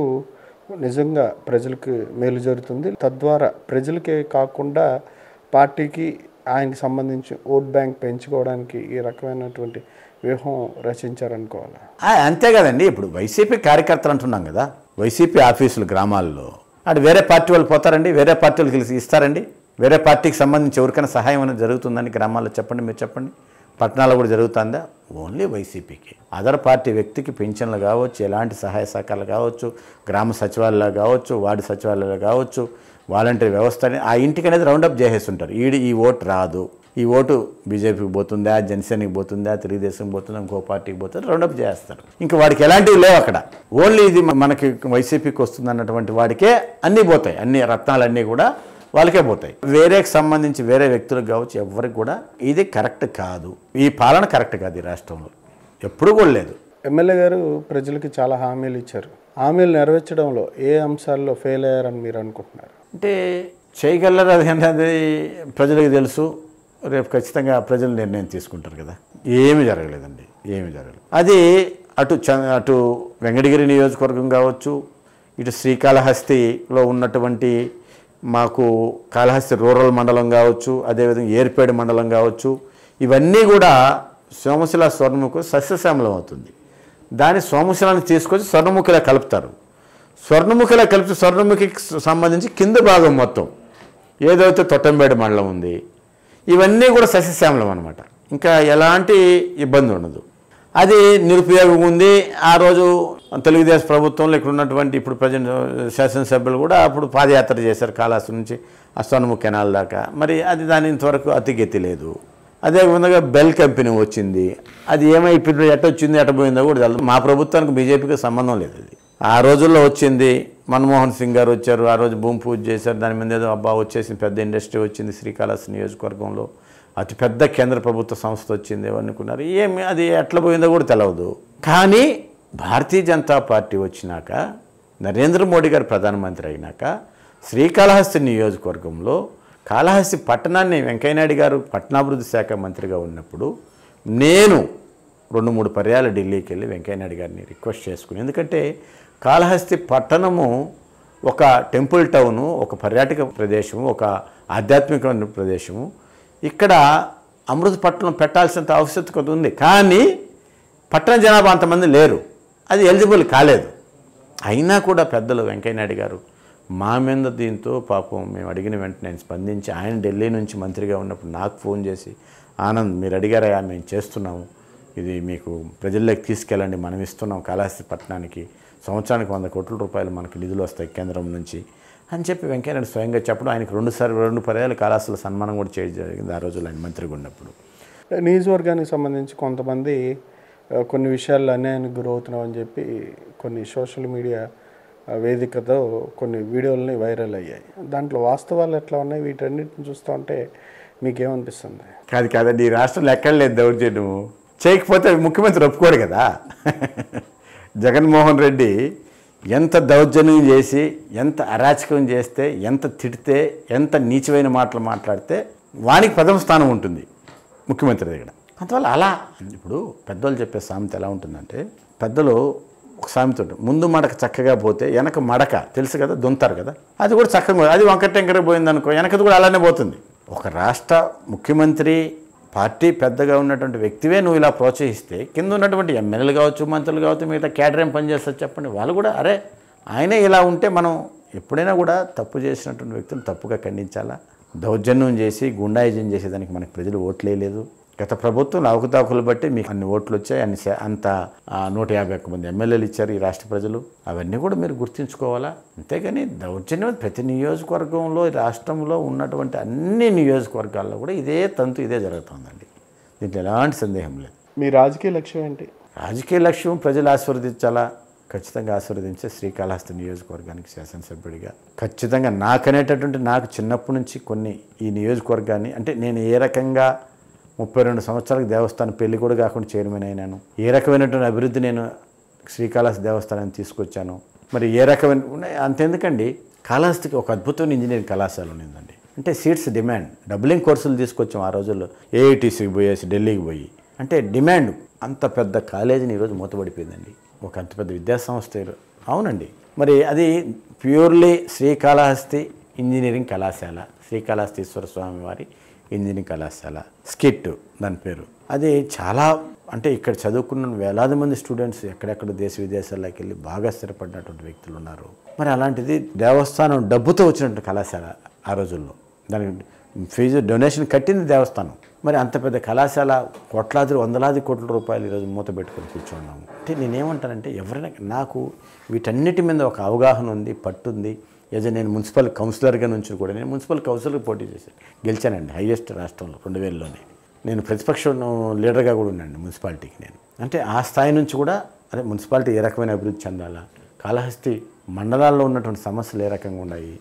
నిజంగా ప్రజలకు మేలు జరుగుతుంది తద్వారా ప్రజలకే కాకుండా పార్టీకి ఆయనకి సంబంధించి ఓట్ బ్యాంక్ పెంచుకోవడానికి ఈ రకమైనటువంటి వ్యూహం రచించారనుకోవాలి ఆ, అంతే కదండి ఇప్పుడు వైసీపీ కార్యకర్తలు అంటున్నాం కదా వైసీపీ ఆఫీసులు గ్రామాల్లో అటు వేరే పార్టీ వాళ్ళు పోతారండి వేరే పార్టీ వాళ్ళకి తెలిసి ఇస్తారండి వేరే పార్టీకి సంబంధించి ఎవరికైనా సహాయం అనేది జరుగుతుందని గ్రామాల్లో చెప్పండి మీరు చెప్పండి పట్టణాల్లో కూడా జరుగుతుందా ఓన్లీ వైసీపీకి అదర్ పార్టీ వ్యక్తికి పింఛన్లు కావచ్చు ఎలాంటి సహాయ సహకారాలు కావచ్చు గ్రామ సచివాలయాలు కావచ్చు వార్డు సచివాలయాలు కావచ్చు వాలంటీర్ వ్యవస్థ అని ఆ ఇంటికి అనేది రౌండప్ చేసేస్తుంటారు ఈడి ఈ ఓటు రాదు ఈ ఓటు బీజేపీకి పోతుందా జనసేనకి పోతుందా తెలుగుదేశం పోతుందా ఇంకో పార్టీకి పోతుందా రౌండప్ చేస్తారు ఇంకా వాడికి ఎలాంటివి లేవు అక్కడ ఓన్లీ ఇది మనకి వైసీపీకి వస్తుంది అన్నటువంటి వాడికే అన్నీ పోతాయి అన్ని రత్నాలన్నీ కూడా వాళ్ళకే పోతాయి వేరేకి సంబంధించి వేరే వ్యక్తులకు కావచ్చు ఎవరికి కూడా ఇది కరెక్ట్ కాదు ఈ పాలన కరెక్ట్ కాదు ఈ రాష్ట్రంలో ఎప్పుడు కూడా లేదు ఎమ్మెల్యే గారు ప్రజలకి చాలా హామీలు ఇచ్చారు హామీలు నెరవేర్చడంలో ఏ అంశాల్లో ఫెయిల్ అయ్యారని మీరు అనుకుంటున్నారు అంటే చేయగలరు అది అనేది ప్రజలకు తెలుసు రేపు ఖచ్చితంగా ప్రజలు నిర్ణయం తీసుకుంటారు కదా ఏమీ జరగలేదండి ఏమీ జరగలేదు అది అటు చ అటు వెంకటగిరి నియోజకవర్గం కావచ్చు ఇటు శ్రీకాళహస్తిలో ఉన్నటువంటి మాకు కాళహస్తి రూరల్ మండలం కావచ్చు అదేవిధంగా ఏర్పేడు మండలం కావచ్చు ఇవన్నీ కూడా సోమశిల స్వర్ణముఖి సస్యశ్యామలం అవుతుంది దాని సోమశిలాన్ని తీసుకొచ్చి స్వర్ణముఖిలా కలుపుతారు స్వర్ణముఖిలా కలిపి స్వర్ణముఖికి సంబంధించి కింద భాగం మొత్తం ఏదైతే తొట్టంబేడు మండలం ఉంది ఇవన్నీ కూడా సస్యశ్యామలం అనమాట ఇంకా ఎలాంటి ఇబ్బంది ఉండదు అది నిరుపయోగం ఉంది ఆ రోజు తెలుగుదేశం ప్రభుత్వంలో ఇక్కడ ఉన్నటువంటి ఇప్పుడు ప్రజెంట్ శాసనసభ్యులు కూడా అప్పుడు పాదయాత్ర చేశారు కాళాస్తి నుంచి ఆ స్వర్ణముఖి కెనాల్ దాకా మరి అది దాని ఇంతవరకు అతిగెత్తి లేదు అదే విధంగా బెల్ కంపెనీ వచ్చింది అది ఏమైపోయిందో ఎట్ట వచ్చింది ఎట్ట పోయిందో కూడా తెలియదు మా ప్రభుత్వానికి బీజేపీకి సంబంధం లేదు అది ఆ రోజుల్లో వచ్చింది మన్మోహన్ సింగ్ గారు వచ్చారు ఆ రోజు భూమి పూజ చేశారు దాని మీద ఏదో అబ్బా వచ్చేసి పెద్ద ఇండస్ట్రీ వచ్చింది శ్రీకాళహస్తి నియోజకవర్గంలో అతి పెద్ద కేంద్ర ప్రభుత్వ సంస్థ వచ్చింది అనుకున్నారు ఏమి అది ఎట్లా పోయిందో కూడా తెలియదు కానీ భారతీయ జనతా పార్టీ వచ్చినాక నరేంద్ర మోడీ గారు ప్రధానమంత్రి అయినాక శ్రీకాళహస్తి నియోజకవర్గంలో కాళహస్తి పట్టణాన్ని వెంకయ్యనాయుడు గారు పట్టణాభివృద్ధి శాఖ మంత్రిగా ఉన్నప్పుడు నేను రెండు మూడు పర్యాలు ఢిల్లీకి వెళ్ళి వెంకయ్యనాయుడు గారిని రిక్వెస్ట్ చేసుకుని ఎందుకంటే కాళహస్తి పట్టణము ఒక టెంపుల్ టౌను ఒక పర్యాటక ప్రదేశము ఒక ఆధ్యాత్మికమైన ప్రదేశము ఇక్కడ అమృత పట్టణం పెట్టాల్సినంత ఆవశ్యకత ఉంది కానీ పట్టణ జనాభా అంతమంది లేరు అది ఎలిజిబుల్ కాలేదు అయినా కూడా పెద్దలు వెంకయ్యనాయుడు గారు మా మీద దీంతో పాపం మేము అడిగిన వెంటనే ఆయన స్పందించి ఆయన ఢిల్లీ నుంచి మంత్రిగా ఉన్నప్పుడు నాకు ఫోన్ చేసి ఆనంద్ మీరు అడిగారా మేము చేస్తున్నాము ఇది మీకు ప్రజల్లోకి తీసుకెళ్ళండి మనం ఇస్తున్నాం కాళహస్తి పట్టణానికి సంవత్సరానికి వంద కోట్ల రూపాయలు మనకు నిధులు వస్తాయి కేంద్రం నుంచి అని చెప్పి వెంకయ్యనాయుడు స్వయంగా చెప్పడం ఆయనకు రెండు సార్లు రెండు పర్యాలు కాళహస్తిలో సన్మానం కూడా చేయడం జరిగింది ఆ రోజుల్లో ఆయన మంత్రిగా ఉన్నప్పుడు నియోజకవర్గానికి సంబంధించి కొంతమంది ఆ, కొన్ని విషయాల్లో అన్యాయానికి గురవుతున్నామని చెప్పి కొన్ని సోషల్ మీడియా ఆ, వేదికతో కొన్ని వీడియోలని వైరల్ అయ్యాయి దాంట్లో వాస్తవాలు ఎట్లా ఉన్నాయి వీటన్నిటిని చూస్తూ ఉంటే మీకేమనిపిస్తుంది కాదు కాదండి ఈ రాష్ట్రంలో ఎక్కడ లేదు దౌర్జన్యం చేయకపోతే ముఖ్యమంత్రి ఒప్పుకోడు కదా జగన్మోహన్ రెడ్డి ఎంత దౌర్జన్యం చేసి ఎంత అరాచకం చేస్తే ఎంత తిడితే ఎంత నీచమైన మాటలు మాట్లాడితే వానికి ప్రథమ స్థానం ఉంటుంది ముఖ్యమంత్రి దగ్గర అందువల్ల అలా ఇప్పుడు పెద్దోళ్ళు చెప్పే సామెత ఎలా ఉంటుందంటే పెద్దలు ఒక సామెత ఉంటుంది ముందు మడక చక్కగా పోతే వెనక మడక తెలుసు కదా దుంతారు కదా అది కూడా చక్కగా అది వంకర టెంకర పోయింది అనుకో వెనకది కూడా అలానే పోతుంది ఒక రాష్ట్ర ముఖ్యమంత్రి పార్టీ పెద్దగా ఉన్నటువంటి వ్యక్తివే నువ్వు ఇలా ప్రోత్సహిస్తే కింద ఉన్నటువంటి ఎమ్మెల్యేలు కావచ్చు మంత్రులు కావచ్చు మిగతా క్యాడర్ ఏం పనిచేస్తారు చెప్పండి వాళ్ళు కూడా అరే ఆయనే ఇలా ఉంటే మనం ఎప్పుడైనా కూడా తప్పు చేసినటువంటి వ్యక్తులు తప్పుగా ఖండించాలా దౌర్జన్యం చేసి గుండాయిజం చేసేదానికి మనకి ప్రజలు ఓట్లేయలేదు గత ప్రభుత్వం అవకతవకలు బట్టి మీకు అన్ని ఓట్లు వచ్చాయి అన్ని శా- అంత ఆ, నూట యాభై ఒక్క మంది ఎమ్మెల్యేలు ఇచ్చారు ఈ రాష్ట్ర ప్రజలు అవన్నీ కూడా మీరు గుర్తుంచుకోవాలా అంతేగాని దౌర్జన్యం ప్రతి నియోజకవర్గంలో ఈ రాష్ట్రంలో ఉన్నటువంటి అన్ని నియోజకవర్గాల్లో కూడా ఇదే తంతు ఇదే జరుగుతుందండి దీంట్లో ఎలాంటి సందేహం లేదు మీ రాజకీయ లక్ష్యం ఏంటి రాజకీయ లక్ష్యం ప్రజలు ఆశీర్వదించాలా ఖచ్చితంగా ఆశీర్వదించే శ్రీకాళహస్తి నియోజకవర్గానికి శాసనసభ్యుడిగా ఖచ్చితంగా నాకనేటటువంటి నాకు చిన్నప్పటి నుంచి కొన్ని ఈ నియోజకవర్గాన్ని అంటే నేను ఏ రకంగా ముప్పై రెండు సంవత్సరాలకు దేవస్థానం పెళ్లి కూడా కాకుండా చైర్మన్ అయినాను ఏ రకమైనటువంటి అభివృద్ధి నేను శ్రీకాళహస్తి దేవస్థానాన్ని తీసుకొచ్చాను మరి ఏ రకమైన ఉన్నాయి అంతెందుకండి కాళహస్తికి ఒక అద్భుతమైన ఇంజనీరింగ్ కళాశాల ఉన్నదండి అంటే సీట్స్ డిమాండ్ డబ్లింగ్ కోర్సులు తీసుకొచ్చాం ఆ రోజుల్లో ఏఐటీసీకి పోయేసి ఢిల్లీకి పోయి అంటే డిమాండ్ అంత పెద్ద కాలేజీని ఈరోజు మూతపడిపోయిందండి ఒక అంత పెద్ద విద్యాసంస్థ ఈరో- అవునండి మరి అది ప్యూర్లీ శ్రీకాళహస్తి ఇంజనీరింగ్ కళాశాల శ్రీకాళహస్తీశ్వర స్వామి వారి ఇంజనీరింగ్ కళాశాల స్కిట్ దాని పేరు అది చాలా అంటే ఇక్కడ చదువుకున్న వేలాది మంది స్టూడెంట్స్ ఎక్కడెక్కడ దేశ విదేశాల్లోకి వెళ్ళి బాగా స్థిరపడినటువంటి వ్యక్తులు ఉన్నారు మరి అలాంటిది దేవస్థానం డబ్బుతో వచ్చినటువంటి కళాశాల ఆ రోజుల్లో దానికి ఫీజు డొనేషన్ కట్టింది దేవస్థానం మరి అంత పెద్ద కళాశాల కోట్లాది వందలాది కోట్ల రూపాయలు ఈరోజు మూత పెట్టుకొని కూర్చున్నాము అంటే నేనేమంటానంటే ఎవరైనా నాకు వీటన్నిటి మీద ఒక అవగాహన ఉంది పట్టుంది ఏదో నేను మున్సిపల్ కౌన్సిలర్గా నుంచి కూడా నేను మున్సిపల్ కౌన్సిలర్గా పోటీ చేశాను గెలిచానండి హైయెస్ట్ రాష్ట్రంలో రెండు వేలలోనే నేను ప్రతిపక్షం లీడర్గా కూడా ఉన్నాను మున్సిపాలిటీకి నేను అంటే ఆ స్థాయి నుంచి కూడా అదే మున్సిపాలిటీ ఏ రకమైన అభివృద్ధి చెందాలా కాళహస్తి మండలాల్లో ఉన్నటువంటి సమస్యలు ఏ రకంగా ఉన్నాయి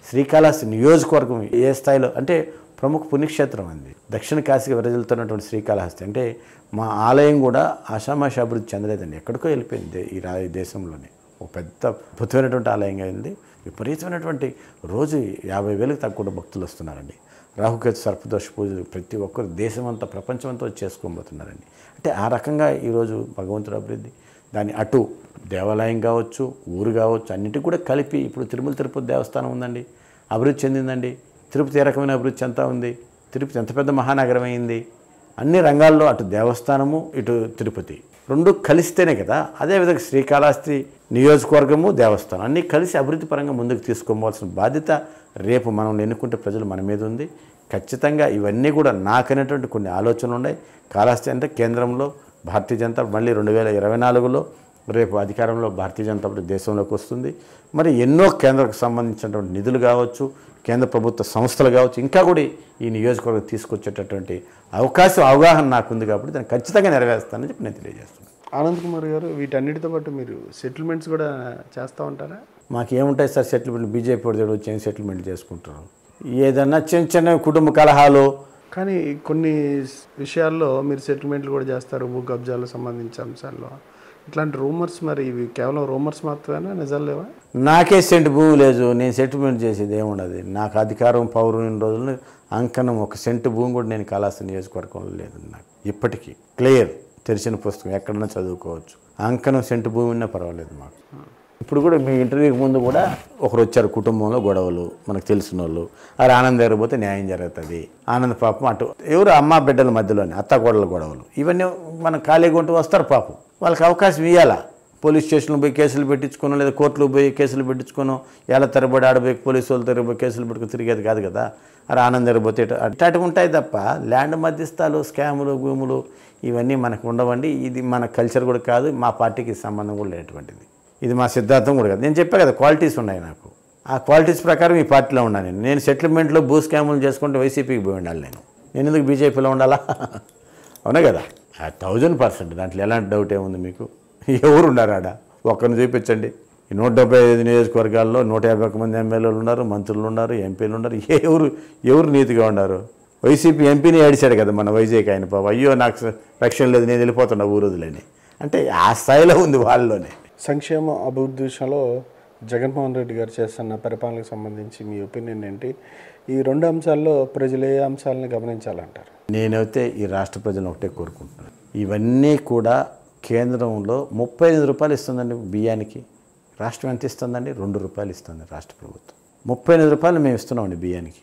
శ్రీకాళహస్తి నియోజకవర్గం ఏ స్థాయిలో అంటే ప్రముఖ పుణ్యక్షేత్రం అంది దక్షిణ కాశీకి విరజిల్తున్నటువంటి శ్రీకాళహస్తి అంటే మా ఆలయం కూడా ఆషామాష అభివృద్ధి చెందలేదండి ఎక్కడికో వెళ్ళిపోయింది దే- ఈ రా ఈ దేశంలోనే ఒక పెద్ద అద్భుతమైనటువంటి ఆలయంగా ఉంది విపరీతమైనటువంటి రోజు యాభై వేలకు తగ్గకుండా భక్తులు వస్తున్నారండి రాహుకేతు సర్పదోష పూజలు ప్రతి ఒక్కరు దేశమంతా ప్రపంచమంతా వచ్చి చేసుకోబోతున్నారండి అంటే ఆ రకంగా ఈరోజు భగవంతుడు అభివృద్ధి దాని అటు దేవాలయం కావచ్చు ఊరు కావచ్చు అన్నిటికి కూడా కలిపి ఇప్పుడు తిరుమల తిరుపతి దేవస్థానం ఉందండి అభివృద్ధి చెందిందండి తిరుపతి ఏ రకమైన అభివృద్ధి చెందుతా ఉంది తిరుపతి ఎంత పెద్ద మహానగరం అయింది అన్ని రంగాల్లో అటు దేవస్థానము ఇటు తిరుపతి రెండు కలిస్తేనే కదా అదేవిధంగా శ్రీకాళహస్తి నియోజకవర్గము దేవస్థానం అన్నీ కలిసి అభివృద్ధి పరంగా ముందుకు తీసుకోవాల్సిన బాధ్యత రేపు మనం ఎన్నుకుంటే ప్రజలు మన మీద ఉంది ఖచ్చితంగా ఇవన్నీ కూడా నాకనేటువంటి కొన్ని ఆలోచనలు ఉన్నాయి కాళహస్తి అంటే కేంద్రంలో భారతీయ జనతా మళ్ళీ రెండు వేల ఇరవై నాలుగులో రేపు అధికారంలో భారతీయ జనతా పార్టీ దేశంలోకి వస్తుంది మరి ఎన్నో కేంద్రకు సంబంధించినటువంటి నిధులు కావచ్చు కేంద్ర ప్రభుత్వ సంస్థలు కావచ్చు ఇంకా కూడా ఈ నియోజకవర్గం తీసుకొచ్చేటటువంటి అవకాశం అవగాహన నాకుంది కాబట్టి దాన్ని ఖచ్చితంగా నెరవేరుస్తానని చెప్పి నేను తెలియజేస్తున్నాను ఆనంద్ కుమార్ గారు వీటన్నిటితో పాటు మీరు సెటిల్మెంట్స్ కూడా చేస్తూ ఉంటారా మాకేముంటాయి సార్ సెటిల్మెంట్ బీజేపీ వాడి దగ్గర వచ్చి ఏం సెటిల్మెంట్ చేసుకుంటున్నాం ఏదన్నా చిన్న చిన్న కుటుంబ కలహాలు కానీ కొన్ని విషయాల్లో మీరు సెటిల్మెంట్లు కూడా చేస్తారు భూ కబ్జాలకు సంబంధించిన అంశాల్లో ఇట్లాంటి రూమర్స్ మరి ఇవి కేవలం రూమర్స్ మాత్రమేనా నిజాలు లేవా నాకే సెంటు భూమి లేదు నేను సెటిల్మెంట్ చేసేది ఏముండదు నాకు అధికారం పౌరుని రోజులు అంకణం ఒక సెంటు భూమి కూడా నేను కళాశాల నియోజకవర్గంలో లేదు నాకు ఇప్పటికీ క్లియర్ తెరిచిన పుస్తకం ఎక్కడన్నా చదువుకోవచ్చు అంకణం సెంటు భూమి ఉన్నా పర్వాలేదు మాకు ఇప్పుడు కూడా మీ ఇంటర్వ్యూకి ముందు కూడా ఒకరు వచ్చారు కుటుంబంలో గొడవలు మనకు తెలిసిన వాళ్ళు అది ఆనంద్ దగ్గర పోతే న్యాయం జరుగుతుంది ఆనంద్ పాపం అటు ఎవరు అమ్మ బిడ్డల మధ్యలోనే అత్త గొడవల గొడవలు ఇవన్నీ మనం ఖాళీగా ఉంటూ వస్తారు పాపం వాళ్ళకి అవకాశం ఇవ్వాలా పోలీస్ స్టేషన్లో పోయి కేసులు పెట్టించుకోను లేదా కోర్టులో పోయి కేసులు పెట్టించుకోను ఎలా తరబడి ఆడబోయి పోలీసు వాళ్ళు తరబడి కేసులు పెట్టుకుని తిరిగేది కాదు కదా అరే ఆనంద్ దగ్గర పోతే ఇటు- అట్లాంటి ఉంటాయి తప్ప ల్యాండ్ మధ్యస్థాలు స్కాములు భూములు ఇవన్నీ మనకు ఉండవండి ఇది మన కల్చర్ కూడా కాదు మా పార్టీకి సంబంధం కూడా లేనటువంటిది ఇది మా సిద్ధాంతం కూడా కాదు నేను చెప్పా కదా క్వాలిటీస్ ఉన్నాయి నాకు ఆ క్వాలిటీస్ ప్రకారం ఈ పార్టీలో ఉన్నాను నేను నేను సెటిల్మెంట్లో భూ స్కాములు చేసుకుంటే వైసీపీకి పోయి ఉండాలి నేను నేను ఎందుకు బీజేపీలో ఉండాలా అవునా కదా థౌజండ్ పర్సెంట్ దాంట్లో ఎలాంటి డౌట్ ఏముంది మీకు ఎవరు ఉన్నారు ఆడ ఒక్కరిని చూపించండి ఈ నూట డెబ్బై ఐదు నియోజకవర్గాల్లో నూట యాభై ఒక్క మంది ఎమ్మెల్యేలు ఉన్నారు మంత్రులు ఉన్నారు ఎంపీలు ఉన్నారు ఎవరు ఎవరు నీతిగా ఉన్నారు వైసీపీ ఎంపీని ఏడిచాడు కదా మన వైజాగ్ ఆయన పాప అయ్యో నాకు రక్షణ లేదు నేను వెళ్ళిపోతున్నా ఊరోజులని అంటే ఆ స్థాయిలో ఉంది వాళ్ళలోనే సంక్షేమ అభివృద్ధి విషయంలో జగన్మోహన్ రెడ్డి గారు చేస్తున్న పరిపాలనకు సంబంధించి మీ ఒపీనియన్ ఏంటి ఈ రెండు అంశాల్లో ప్రజలు ఏ అంశాలను గమనించాలంటారు నేనైతే ఈ రాష్ట్ర ప్రజలను ఒకటే కోరుకుంటున్నాను ఇవన్నీ కూడా కేంద్రంలో ముప్పై ఐదు రూపాయలు ఇస్తుందండి బియ్యానికి రాష్ట్రం ఎంత ఇస్తుందండి రెండు రూపాయలు ఇస్తుంది రాష్ట్ర ప్రభుత్వం ముప్పై ఎనిమిది రూపాయలు మేము ఇస్తున్నామండి బియ్యానికి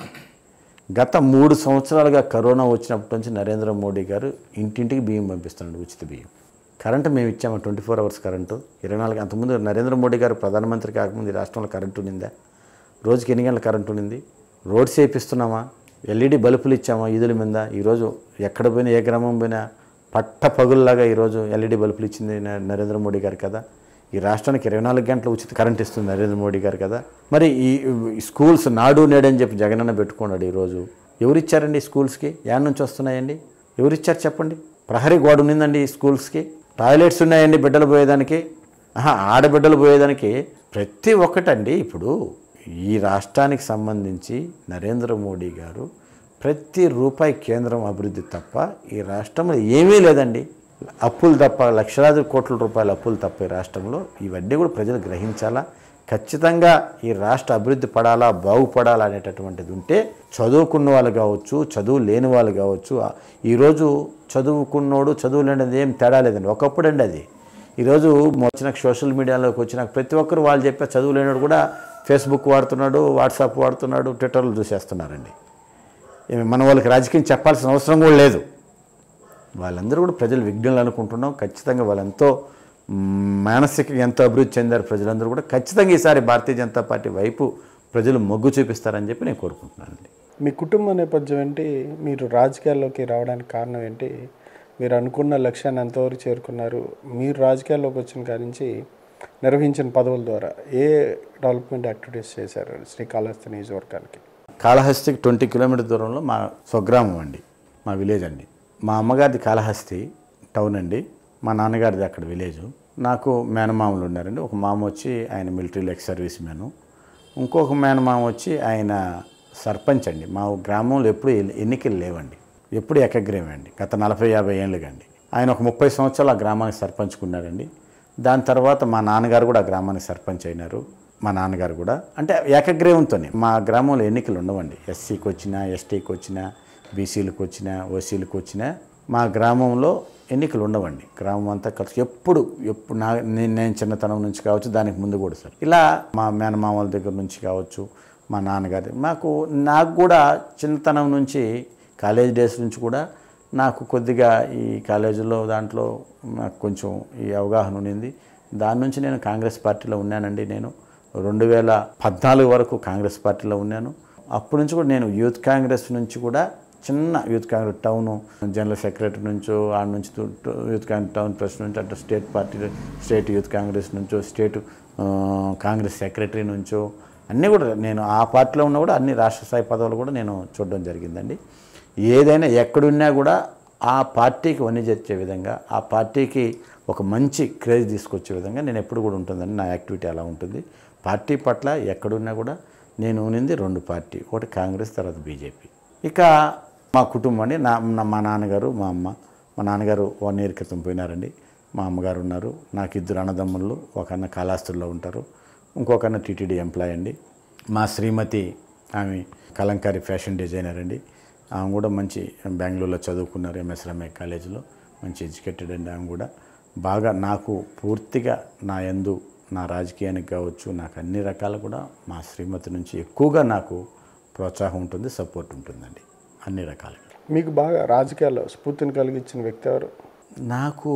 గత మూడు సంవత్సరాలుగా కరోనా వచ్చినప్పటి నుంచి నరేంద్ర మోడీ గారు ఇంటింటికి బియ్యం పంపిస్తున్నాడు ఉచిత బియ్యం కరెంటు మేము ఇచ్చాము ట్వంటీ ఫోర్ అవర్స్ కరెంటు ఇరవై నాలుగు అంతకుముందు నరేంద్ర మోడీ గారు ప్రధానమంత్రి కాకముందు ఈ రాష్ట్రంలో కరెంటు ఉండిందా రోజుకి ఎన్ని గంటల కరెంటు ఉండింది రోడ్స్ వేపిస్తున్నామా ఎల్ఈడి బల్బులు ఇచ్చామా ఈదుల మీద ఈరోజు ఎక్కడ పోయినా ఏ గ్రామం పోయినా పట్ట పగుల్లాగా ఈరోజు ఎల్ఈడి బల్బులు ఇచ్చింది న- నరేంద్ర మోడీ గారు కదా ఈ రాష్ట్రానికి ఇరవై నాలుగు గంటల ఉచిత కరెంట్ ఇస్తుంది నరేంద్ర మోడీ గారు కదా మరి ఈ ఈ స్కూల్స్ నాడు నేడు అని చెప్పి జగనన్న పెట్టుకున్నాడు ఈరోజు ఎవరిచ్చారండి ఈ స్కూల్స్కి యాడ్ నుంచి వస్తున్నాయండి ఎవరిచ్చారు చెప్పండి ప్రహరీ గోడ ఉన్నిందండి ఈ స్కూల్స్కి టాయిలెట్స్ ఉన్నాయండి బిడ్డలు పోయేదానికి ఆహా, ఆడబిడ్డలు పోయేదానికి ప్రతి ఒక్కటండి ఇప్పుడు ఈ రాష్ట్రానికి సంబంధించి నరేంద్ర మోడీ గారు ప్రతి రూపాయి కేంద్రం అభివృద్ధి తప్ప ఈ రాష్ట్రంలో ఏమీ లేదండి అప్పులు తప్ప లక్షలాది కోట్ల రూపాయల అప్పులు తప్ప ఈ రాష్ట్రంలో ఇవన్నీ కూడా ప్రజలు గ్రహించాలా ఖచ్చితంగా ఈ రాష్ట్ర అభివృద్ధి పడాలా బాగుపడాలా అనేటటువంటిది ఉంటే చదువుకున్న వాళ్ళు కావచ్చు చదువు లేని వాళ్ళు కావచ్చు ఆ- ఈరోజు చదువుకున్నోడు చదువు లేనిది ఏం తేడా లేదండి ఒకప్పుడు అండి అది ఈరోజు వచ్చిన సోషల్ మీడియాలోకి వచ్చిన ప్రతి ఒక్కరు వాళ్ళు చెప్పే చదువు లేనివాడు కూడా ఫేస్బుక్ వాడుతున్నాడు వాట్సాప్ వాడుతున్నాడు ట్విట్టర్లు చూసేస్తున్నారండి ఏమి మన వాళ్ళకి రాజకీయం చెప్పాల్సిన అవసరం కూడా లేదు వాళ్ళందరూ కూడా ప్రజలు విజ్ఞులు అనుకుంటున్నాం ఖచ్చితంగా వాళ్ళెంతో మ్, మానసికంగా ఎంతో అభివృద్ధి చెందారు ప్రజలందరూ కూడా ఖచ్చితంగా ఈసారి భారతీయ జనతా పార్టీ వైపు ప్రజలు మొగ్గు చూపిస్తారని చెప్పి నేను కోరుకుంటున్నానండి మీ కుటుంబ నేపథ్యం ఏంటి మీరు రాజకీయాల్లోకి రావడానికి కారణం ఏంటి మీరు అనుకున్న లక్ష్యాన్ని ఎంతవరకు చేరుకున్నారు మీరు రాజకీయాల్లోకి వచ్చిన కాడి నుంచి నిర్వహించిన పదవుల ద్వారా ఏ డెవలప్మెంట్ యాక్టివిటీస్ చేశారు శ్రీకాళహస్తి నియోజకవర్గానికి కాళహస్తికి ట్వంటీ కిలోమీటర్ దూరంలో మా స్వగ్రామం అండి మా విలేజ్ అండి మా అమ్మగారిది కాళహస్తి టౌన్ అండి మా నాన్నగారిది అక్కడ విలేజ్ నాకు మేనమామలు ఉన్నారండి ఒక మామ వచ్చి ఆయన మిలిటరీలో ఎక్స్ సర్వీస్ మ్యాను ఇంకొక మేనమామ వచ్చి ఆయన సర్పంచ్ అండి మా గ్రామంలో ఎప్పుడు ఎన్ని- ఎన్నికలు లేవండి ఎప్పుడు ఏకగ్రీవం అండి గత నలభై యాభై ఏళ్ళుగా అండి ఆయన ఒక ముప్పై సంవత్సరాలు ఆ గ్రామానికి సర్పంచ్కున్నారండి దాని తర్వాత మా నాన్నగారు కూడా ఆ గ్రామానికి సర్పంచ్ అయినారు మా నాన్నగారు కూడా అంటే ఏకగ్రీవంతోనే మా గ్రామంలో ఎన్నికలు ఉండవండి ఎస్సీకి వచ్చినా ఎస్టీకి వచ్చినా బీసీలకు వచ్చినా ఓసీలకు వచ్చినా మా గ్రామంలో ఎన్నికలు ఉండవండి గ్రామం అంతా కలిసి ఎప్పుడు ఎప్పుడు నా నేను నేను చిన్నతనం నుంచి కావచ్చు దానికి ముందు కూడా సార్ ఇలా మా మేనమామల దగ్గర నుంచి కావచ్చు మా నాన్నగారి మాకు నాకు కూడా చిన్నతనం నుంచి కాలేజ్ డేస్ నుంచి కూడా నాకు కొద్దిగా ఈ కాలేజీలో దాంట్లో నాకు కొంచెం ఈ అవగాహన ఉండింది దాని నుంచి నేను కాంగ్రెస్ పార్టీలో ఉన్నానండి నేను రెండు వేల పద్నాలుగు వరకు కాంగ్రెస్ పార్టీలో ఉన్నాను అప్పటి నుంచి కూడా నేను యూత్ కాంగ్రెస్ నుంచి కూడా చిన్న youth Congress town general secretary నుంచో ఆడ నుంచి to- to- youth Congress town president నుంచి అటు state party state youth Congress నుంచో స్టేట్ ఆ, కాంగ్రెస్ సెక్రటరీ నుంచో అన్నీ కూడా నేను ఆ పార్టీలో ఉన్నా కూడా అన్ని రాష్ట్ర స్థాయి పదవులు కూడా నేను చూడడం జరిగిందండి ఏదైనా ఎక్కడున్నా కూడా ఆ పార్టీకి వన్ని తెచ్చే విధంగా ఆ పార్టీకి ఒక మంచి క్రేజ్ తీసుకొచ్చే విధంగా నేను ఎప్పుడు కూడా ఉంటుందని నా యాక్టివిటీ అలా ఉంటుంది పార్టీ పట్ల ఎక్కడున్నా కూడా నేను ఉన్నింది రెండు పార్టీ ఒకటి కాంగ్రెస్ తర్వాత బీజేపీ ఇక మా కుటుంబం అండి నా నా- మా నాన్నగారు మా అమ్మ మా నాన్నగారు వన్ ఇయర్ క్రితం పోయినారండి మా అమ్మగారు ఉన్నారు నాకు ఇద్దరు అన్నదమ్ముళ్ళు ఒక అన్న కాళాస్తుల్లో ఉంటారు ఇంకొక అన్న టీటీడీ ఎంప్లాయ్ అండి మా శ్రీమతి ఆమె కలంకారీ ఫ్యాషన్ డిజైనర్ అండి ఆమె కూడా మంచి బెంగళూరులో చదువుకున్నారు ఎంఎస్ రమేష్ కాలేజీలో మంచి ఎడ్యుకేటెడ్ అండి ఆమె కూడా బాగా నాకు పూర్తిగా నా యందు నా రాజకీయానికి కావచ్చు నాకు అన్ని రకాలు కూడా మా శ్రీమతి నుంచి ఎక్కువగా నాకు ప్రోత్సాహం ఉంటుంది సపోర్ట్ ఉంటుందండి అన్ని రకాలుగా మీకు బాగా రాజకీయాల్లో స్ఫూర్తిని కలిగించిన వ్యక్తి ఎవరు నాకు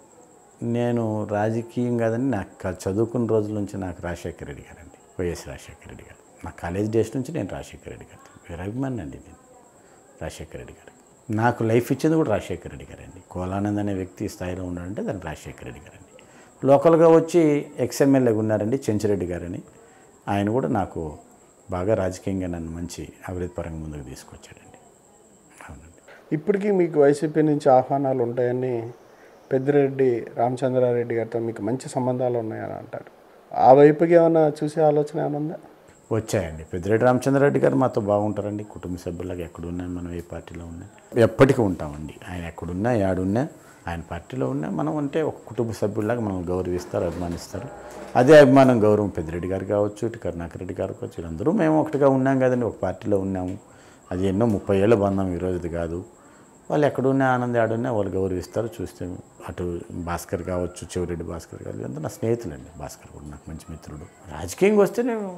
నేను రాజకీయం కాదని నాకు క- చదువుకున్న రోజుల నుంచి నాకు రాజశేఖర రెడ్డి గారు అండి వైఎస్ రాజశేఖర రెడ్డి గారు నా కాలేజ్ డేస్ నుంచి నేను రాజశేఖర రెడ్డి గారు వేరే అభిమాని అండి నేను రాజశేఖర రెడ్డి గారు నాకు లైఫ్ ఇచ్చింది కూడా రాజశేఖర రెడ్డి గారు అండి కోలానంద్ అనే వ్యక్తి ఈ స్థాయిలో ఉన్నాడంటే దానికి రాజశేఖర రెడ్డి గారు అండి లోకల్గా వచ్చి ఎక్స్ఎమ్మెల్యేగా ఉన్నారండి చెంచిరెడ్డి గారని ఆయన కూడా నాకు బాగా రాజకీయంగా నన్ను మంచి అభివృద్ధి పరంగా ముందుకు తీసుకొచ్చాడండి అవునండి ఇప్పటికీ మీకు వైసీపీ నుంచి ఆహ్వానాలు ఉంటాయని పెద్దిరెడ్డి రామచంద్రారెడ్డి గారితో మీకు మంచి సంబంధాలు ఉన్నాయని అంటారు ఆ వైపుకి ఏమైనా చూసే ఆలోచన ఏమైనా ఉందా వచ్చాయండి పెద్దిరెడ్డి రామచంద్రరెడ్డి గారు మాతో బాగుంటారండి కుటుంబ సభ్యులాగా ఎక్కడున్నా మనం ఏ పార్టీలో ఉన్నా ఎప్పటికీ ఉంటామండి ఆయన ఎక్కడున్నా ఏడున్నా ఆయన పార్టీలో ఉన్నా మనం అంటే ఒక కుటుంబ సభ్యులాగా మనం గౌరవిస్తారు అభిమానిస్తారు అదే అభిమానం గౌరవం పెద్దిరెడ్డి గారు కావచ్చు ఇటు కరుణాకర్ రెడ్డి గారు కావచ్చు వీళ్ళందరూ మేము ఒకటిగా ఉన్నాం కదండి ఒక పార్టీలో ఉన్నాము అది ఎన్నో ముప్పై ఏళ్ళ బంధం ఈ రోజుది కాదు వాళ్ళు ఎక్కడున్నా ఆనంద ఆడున్నా వాళ్ళు గౌరవిస్తారు చూస్తే అటు భాస్కర్ కావచ్చు చెవిరెడ్డి భాస్కర్ గారు వీళ్ళంతా నా స్నేహితులండి భాస్కర్ కూడా నాకు మంచి మిత్రుడు రాజకీయంగా వస్తే నేను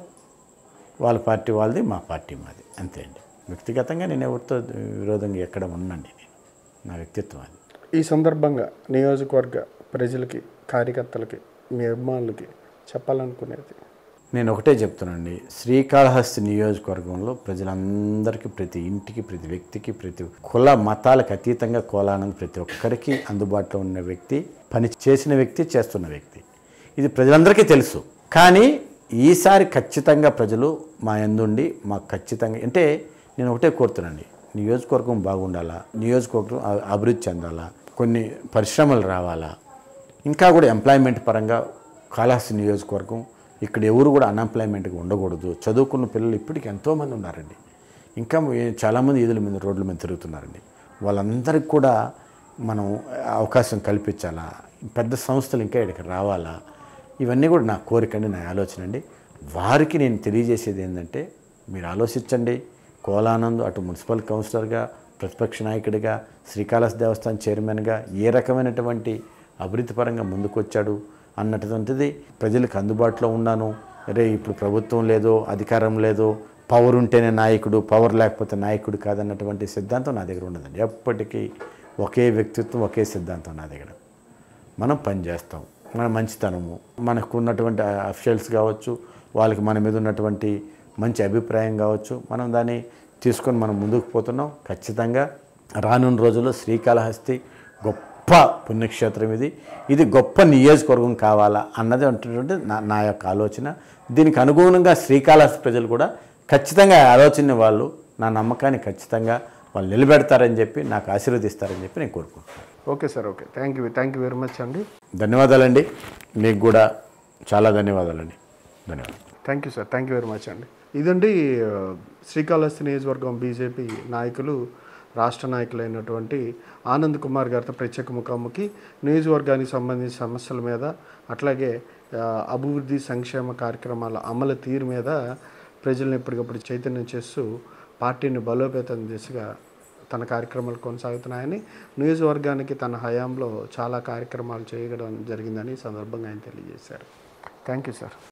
వాళ్ళ పార్టీ వాళ్ళది మా పార్టీ మాది అంతే అండి వ్యక్తిగతంగా నేను ఎవరితో విరోధంగా ఎక్కడ ఉన్నాండి నేను నా వ్యక్తిత్వం అది ఈ సందర్భంగా నియోజకవర్గ ప్రజలకి కార్యకర్తలకి మీ అభిమానులకి చెప్పాలనుకునేది నేను ఒకటే చెప్తున్నానండి శ్రీకాళహస్తి నియోజకవర్గంలో ప్రజలందరికీ ప్రతి ఇంటికి ప్రతి వ్యక్తికి ప్రతి కుల మతాలకు అతీతంగా కోలానంద్ ప్రతి ఒక్కరికి అందుబాటులో ఉన్న వ్యక్తి పని చేసిన వ్యక్తి చేస్తున్న వ్యక్తి ఇది ప్రజలందరికీ తెలుసు కానీ ఈసారి ఖచ్చితంగా ప్రజలు మా ఎందుండి మాకు ఖచ్చితంగా అంటే నేను ఒకటే కోరుతున్నానండి నియోజకవర్గం బాగుండాలా నియోజకవర్గం అ- అభివృద్ధి చెందాలా కొన్ని పరిశ్రమలు రావాలా ఇంకా కూడా ఎంప్లాయ్మెంట్ పరంగా కాళహస్తి నియోజకవర్గం ఇక్కడ ఎవరు కూడా అన్ఎంప్లాయ్మెంట్గా ఉండకూడదు చదువుకున్న పిల్లలు ఇప్పటికి ఎంతోమంది ఉన్నారండి ఇంకా ఏ- చాలామంది ఈదుల మీద రోడ్ల మీద తిరుగుతున్నారండి వాళ్ళందరికీ కూడా మనం అవకాశం కల్పించాలా పెద్ద సంస్థలు ఇంకా ఇక్కడికి రావాలా ఇవన్నీ కూడా నా కోరిక అండి నా ఆలోచన అండి వారికి నేను తెలియజేసేది ఏంటంటే మీరు ఆలోచించండి కోలానంద్ అటు మున్సిపల్ కౌన్సిలర్గా ప్రతిపక్ష నాయకుడిగా శ్రీకాళహస్తి దేవస్థానం చైర్మన్గా ఏ రకమైనటువంటి అభివృద్ధి పరంగా ముందుకొచ్చాడు అన్నటువంటిది ప్రజలకు అందుబాటులో ఉన్నాను అరే ఇప్పుడు ప్రభుత్వం లేదో అధికారం లేదో పవర్ ఉంటేనే నాయకుడు పవర్ లేకపోతే నాయకుడు కాదన్నటువంటి సిద్ధాంతం నా దగ్గర ఉండదండి ఎప్పటికీ ఒకే వ్యక్తిత్వం ఒకే సిద్ధాంతం నా దగ్గర మనం పని చేస్తాం మన మంచితనము మనకు ఉన్నటువంటి అఫిషియల్స్ కావచ్చు వాళ్ళకి మన మీద ఉన్నటువంటి మంచి అభిప్రాయం కావచ్చు మనం దాన్ని తీసుకొని మనం ముందుకు పోతున్నాం ఖచ్చితంగా రానున్న రోజుల్లో శ్రీకాళహస్తి గొప్ప పుణ్యక్షేత్రం ఇది ఇది గొప్ప నియోజకవర్గం కావాలా అన్నది అంటున్నటువంటి నా నా యొక్క ఆలోచన దీనికి అనుగుణంగా శ్రీకాళహస్తి ప్రజలు కూడా ఖచ్చితంగా ఆ ఆలోచన వాళ్ళు నా నమ్మకాన్ని ఖచ్చితంగా వాళ్ళు నిలబెడతారని చెప్పి నాకు ఆశీర్వదిస్తారని చెప్పి నేను కోరుకుంటున్నాను okay sir okay thank you thank you very much అండి ధన్యవాదాలండి మీకు కూడా చాలా ధన్యవాదాలండి ధన్యవాదాలు thank you sir thank you very much అండి ఇదండి ఆ, శ్రీకాళహస్తి నియోజకవర్గం బీజేపీ నాయకులు రాష్ట్ర నాయకులైనటువంటి ఆనంద్ కుమార్ గారితో ప్రత్యేక ముఖాముఖి నియోజకవర్గానికి సంబంధించిన సమస్యల మీద అట్లాగే ఆ, అభివృద్ధి సంక్షేమ కార్యక్రమాల అమలు తీరు మీద ప్రజలను ఎప్పటికప్పుడు చైతన్యం చేస్తూ పార్టీని బలోపేతం దిశగా తన కార్యక్రమాలు కొనసాగుతున్నాయని నియోజకవర్గానికి తన హయాంలో చాలా కార్యక్రమాలు చేయడం జరిగిందని ఈ సందర్భంగా ఆయన తెలియజేశారు థ్యాంక్ యూ సార్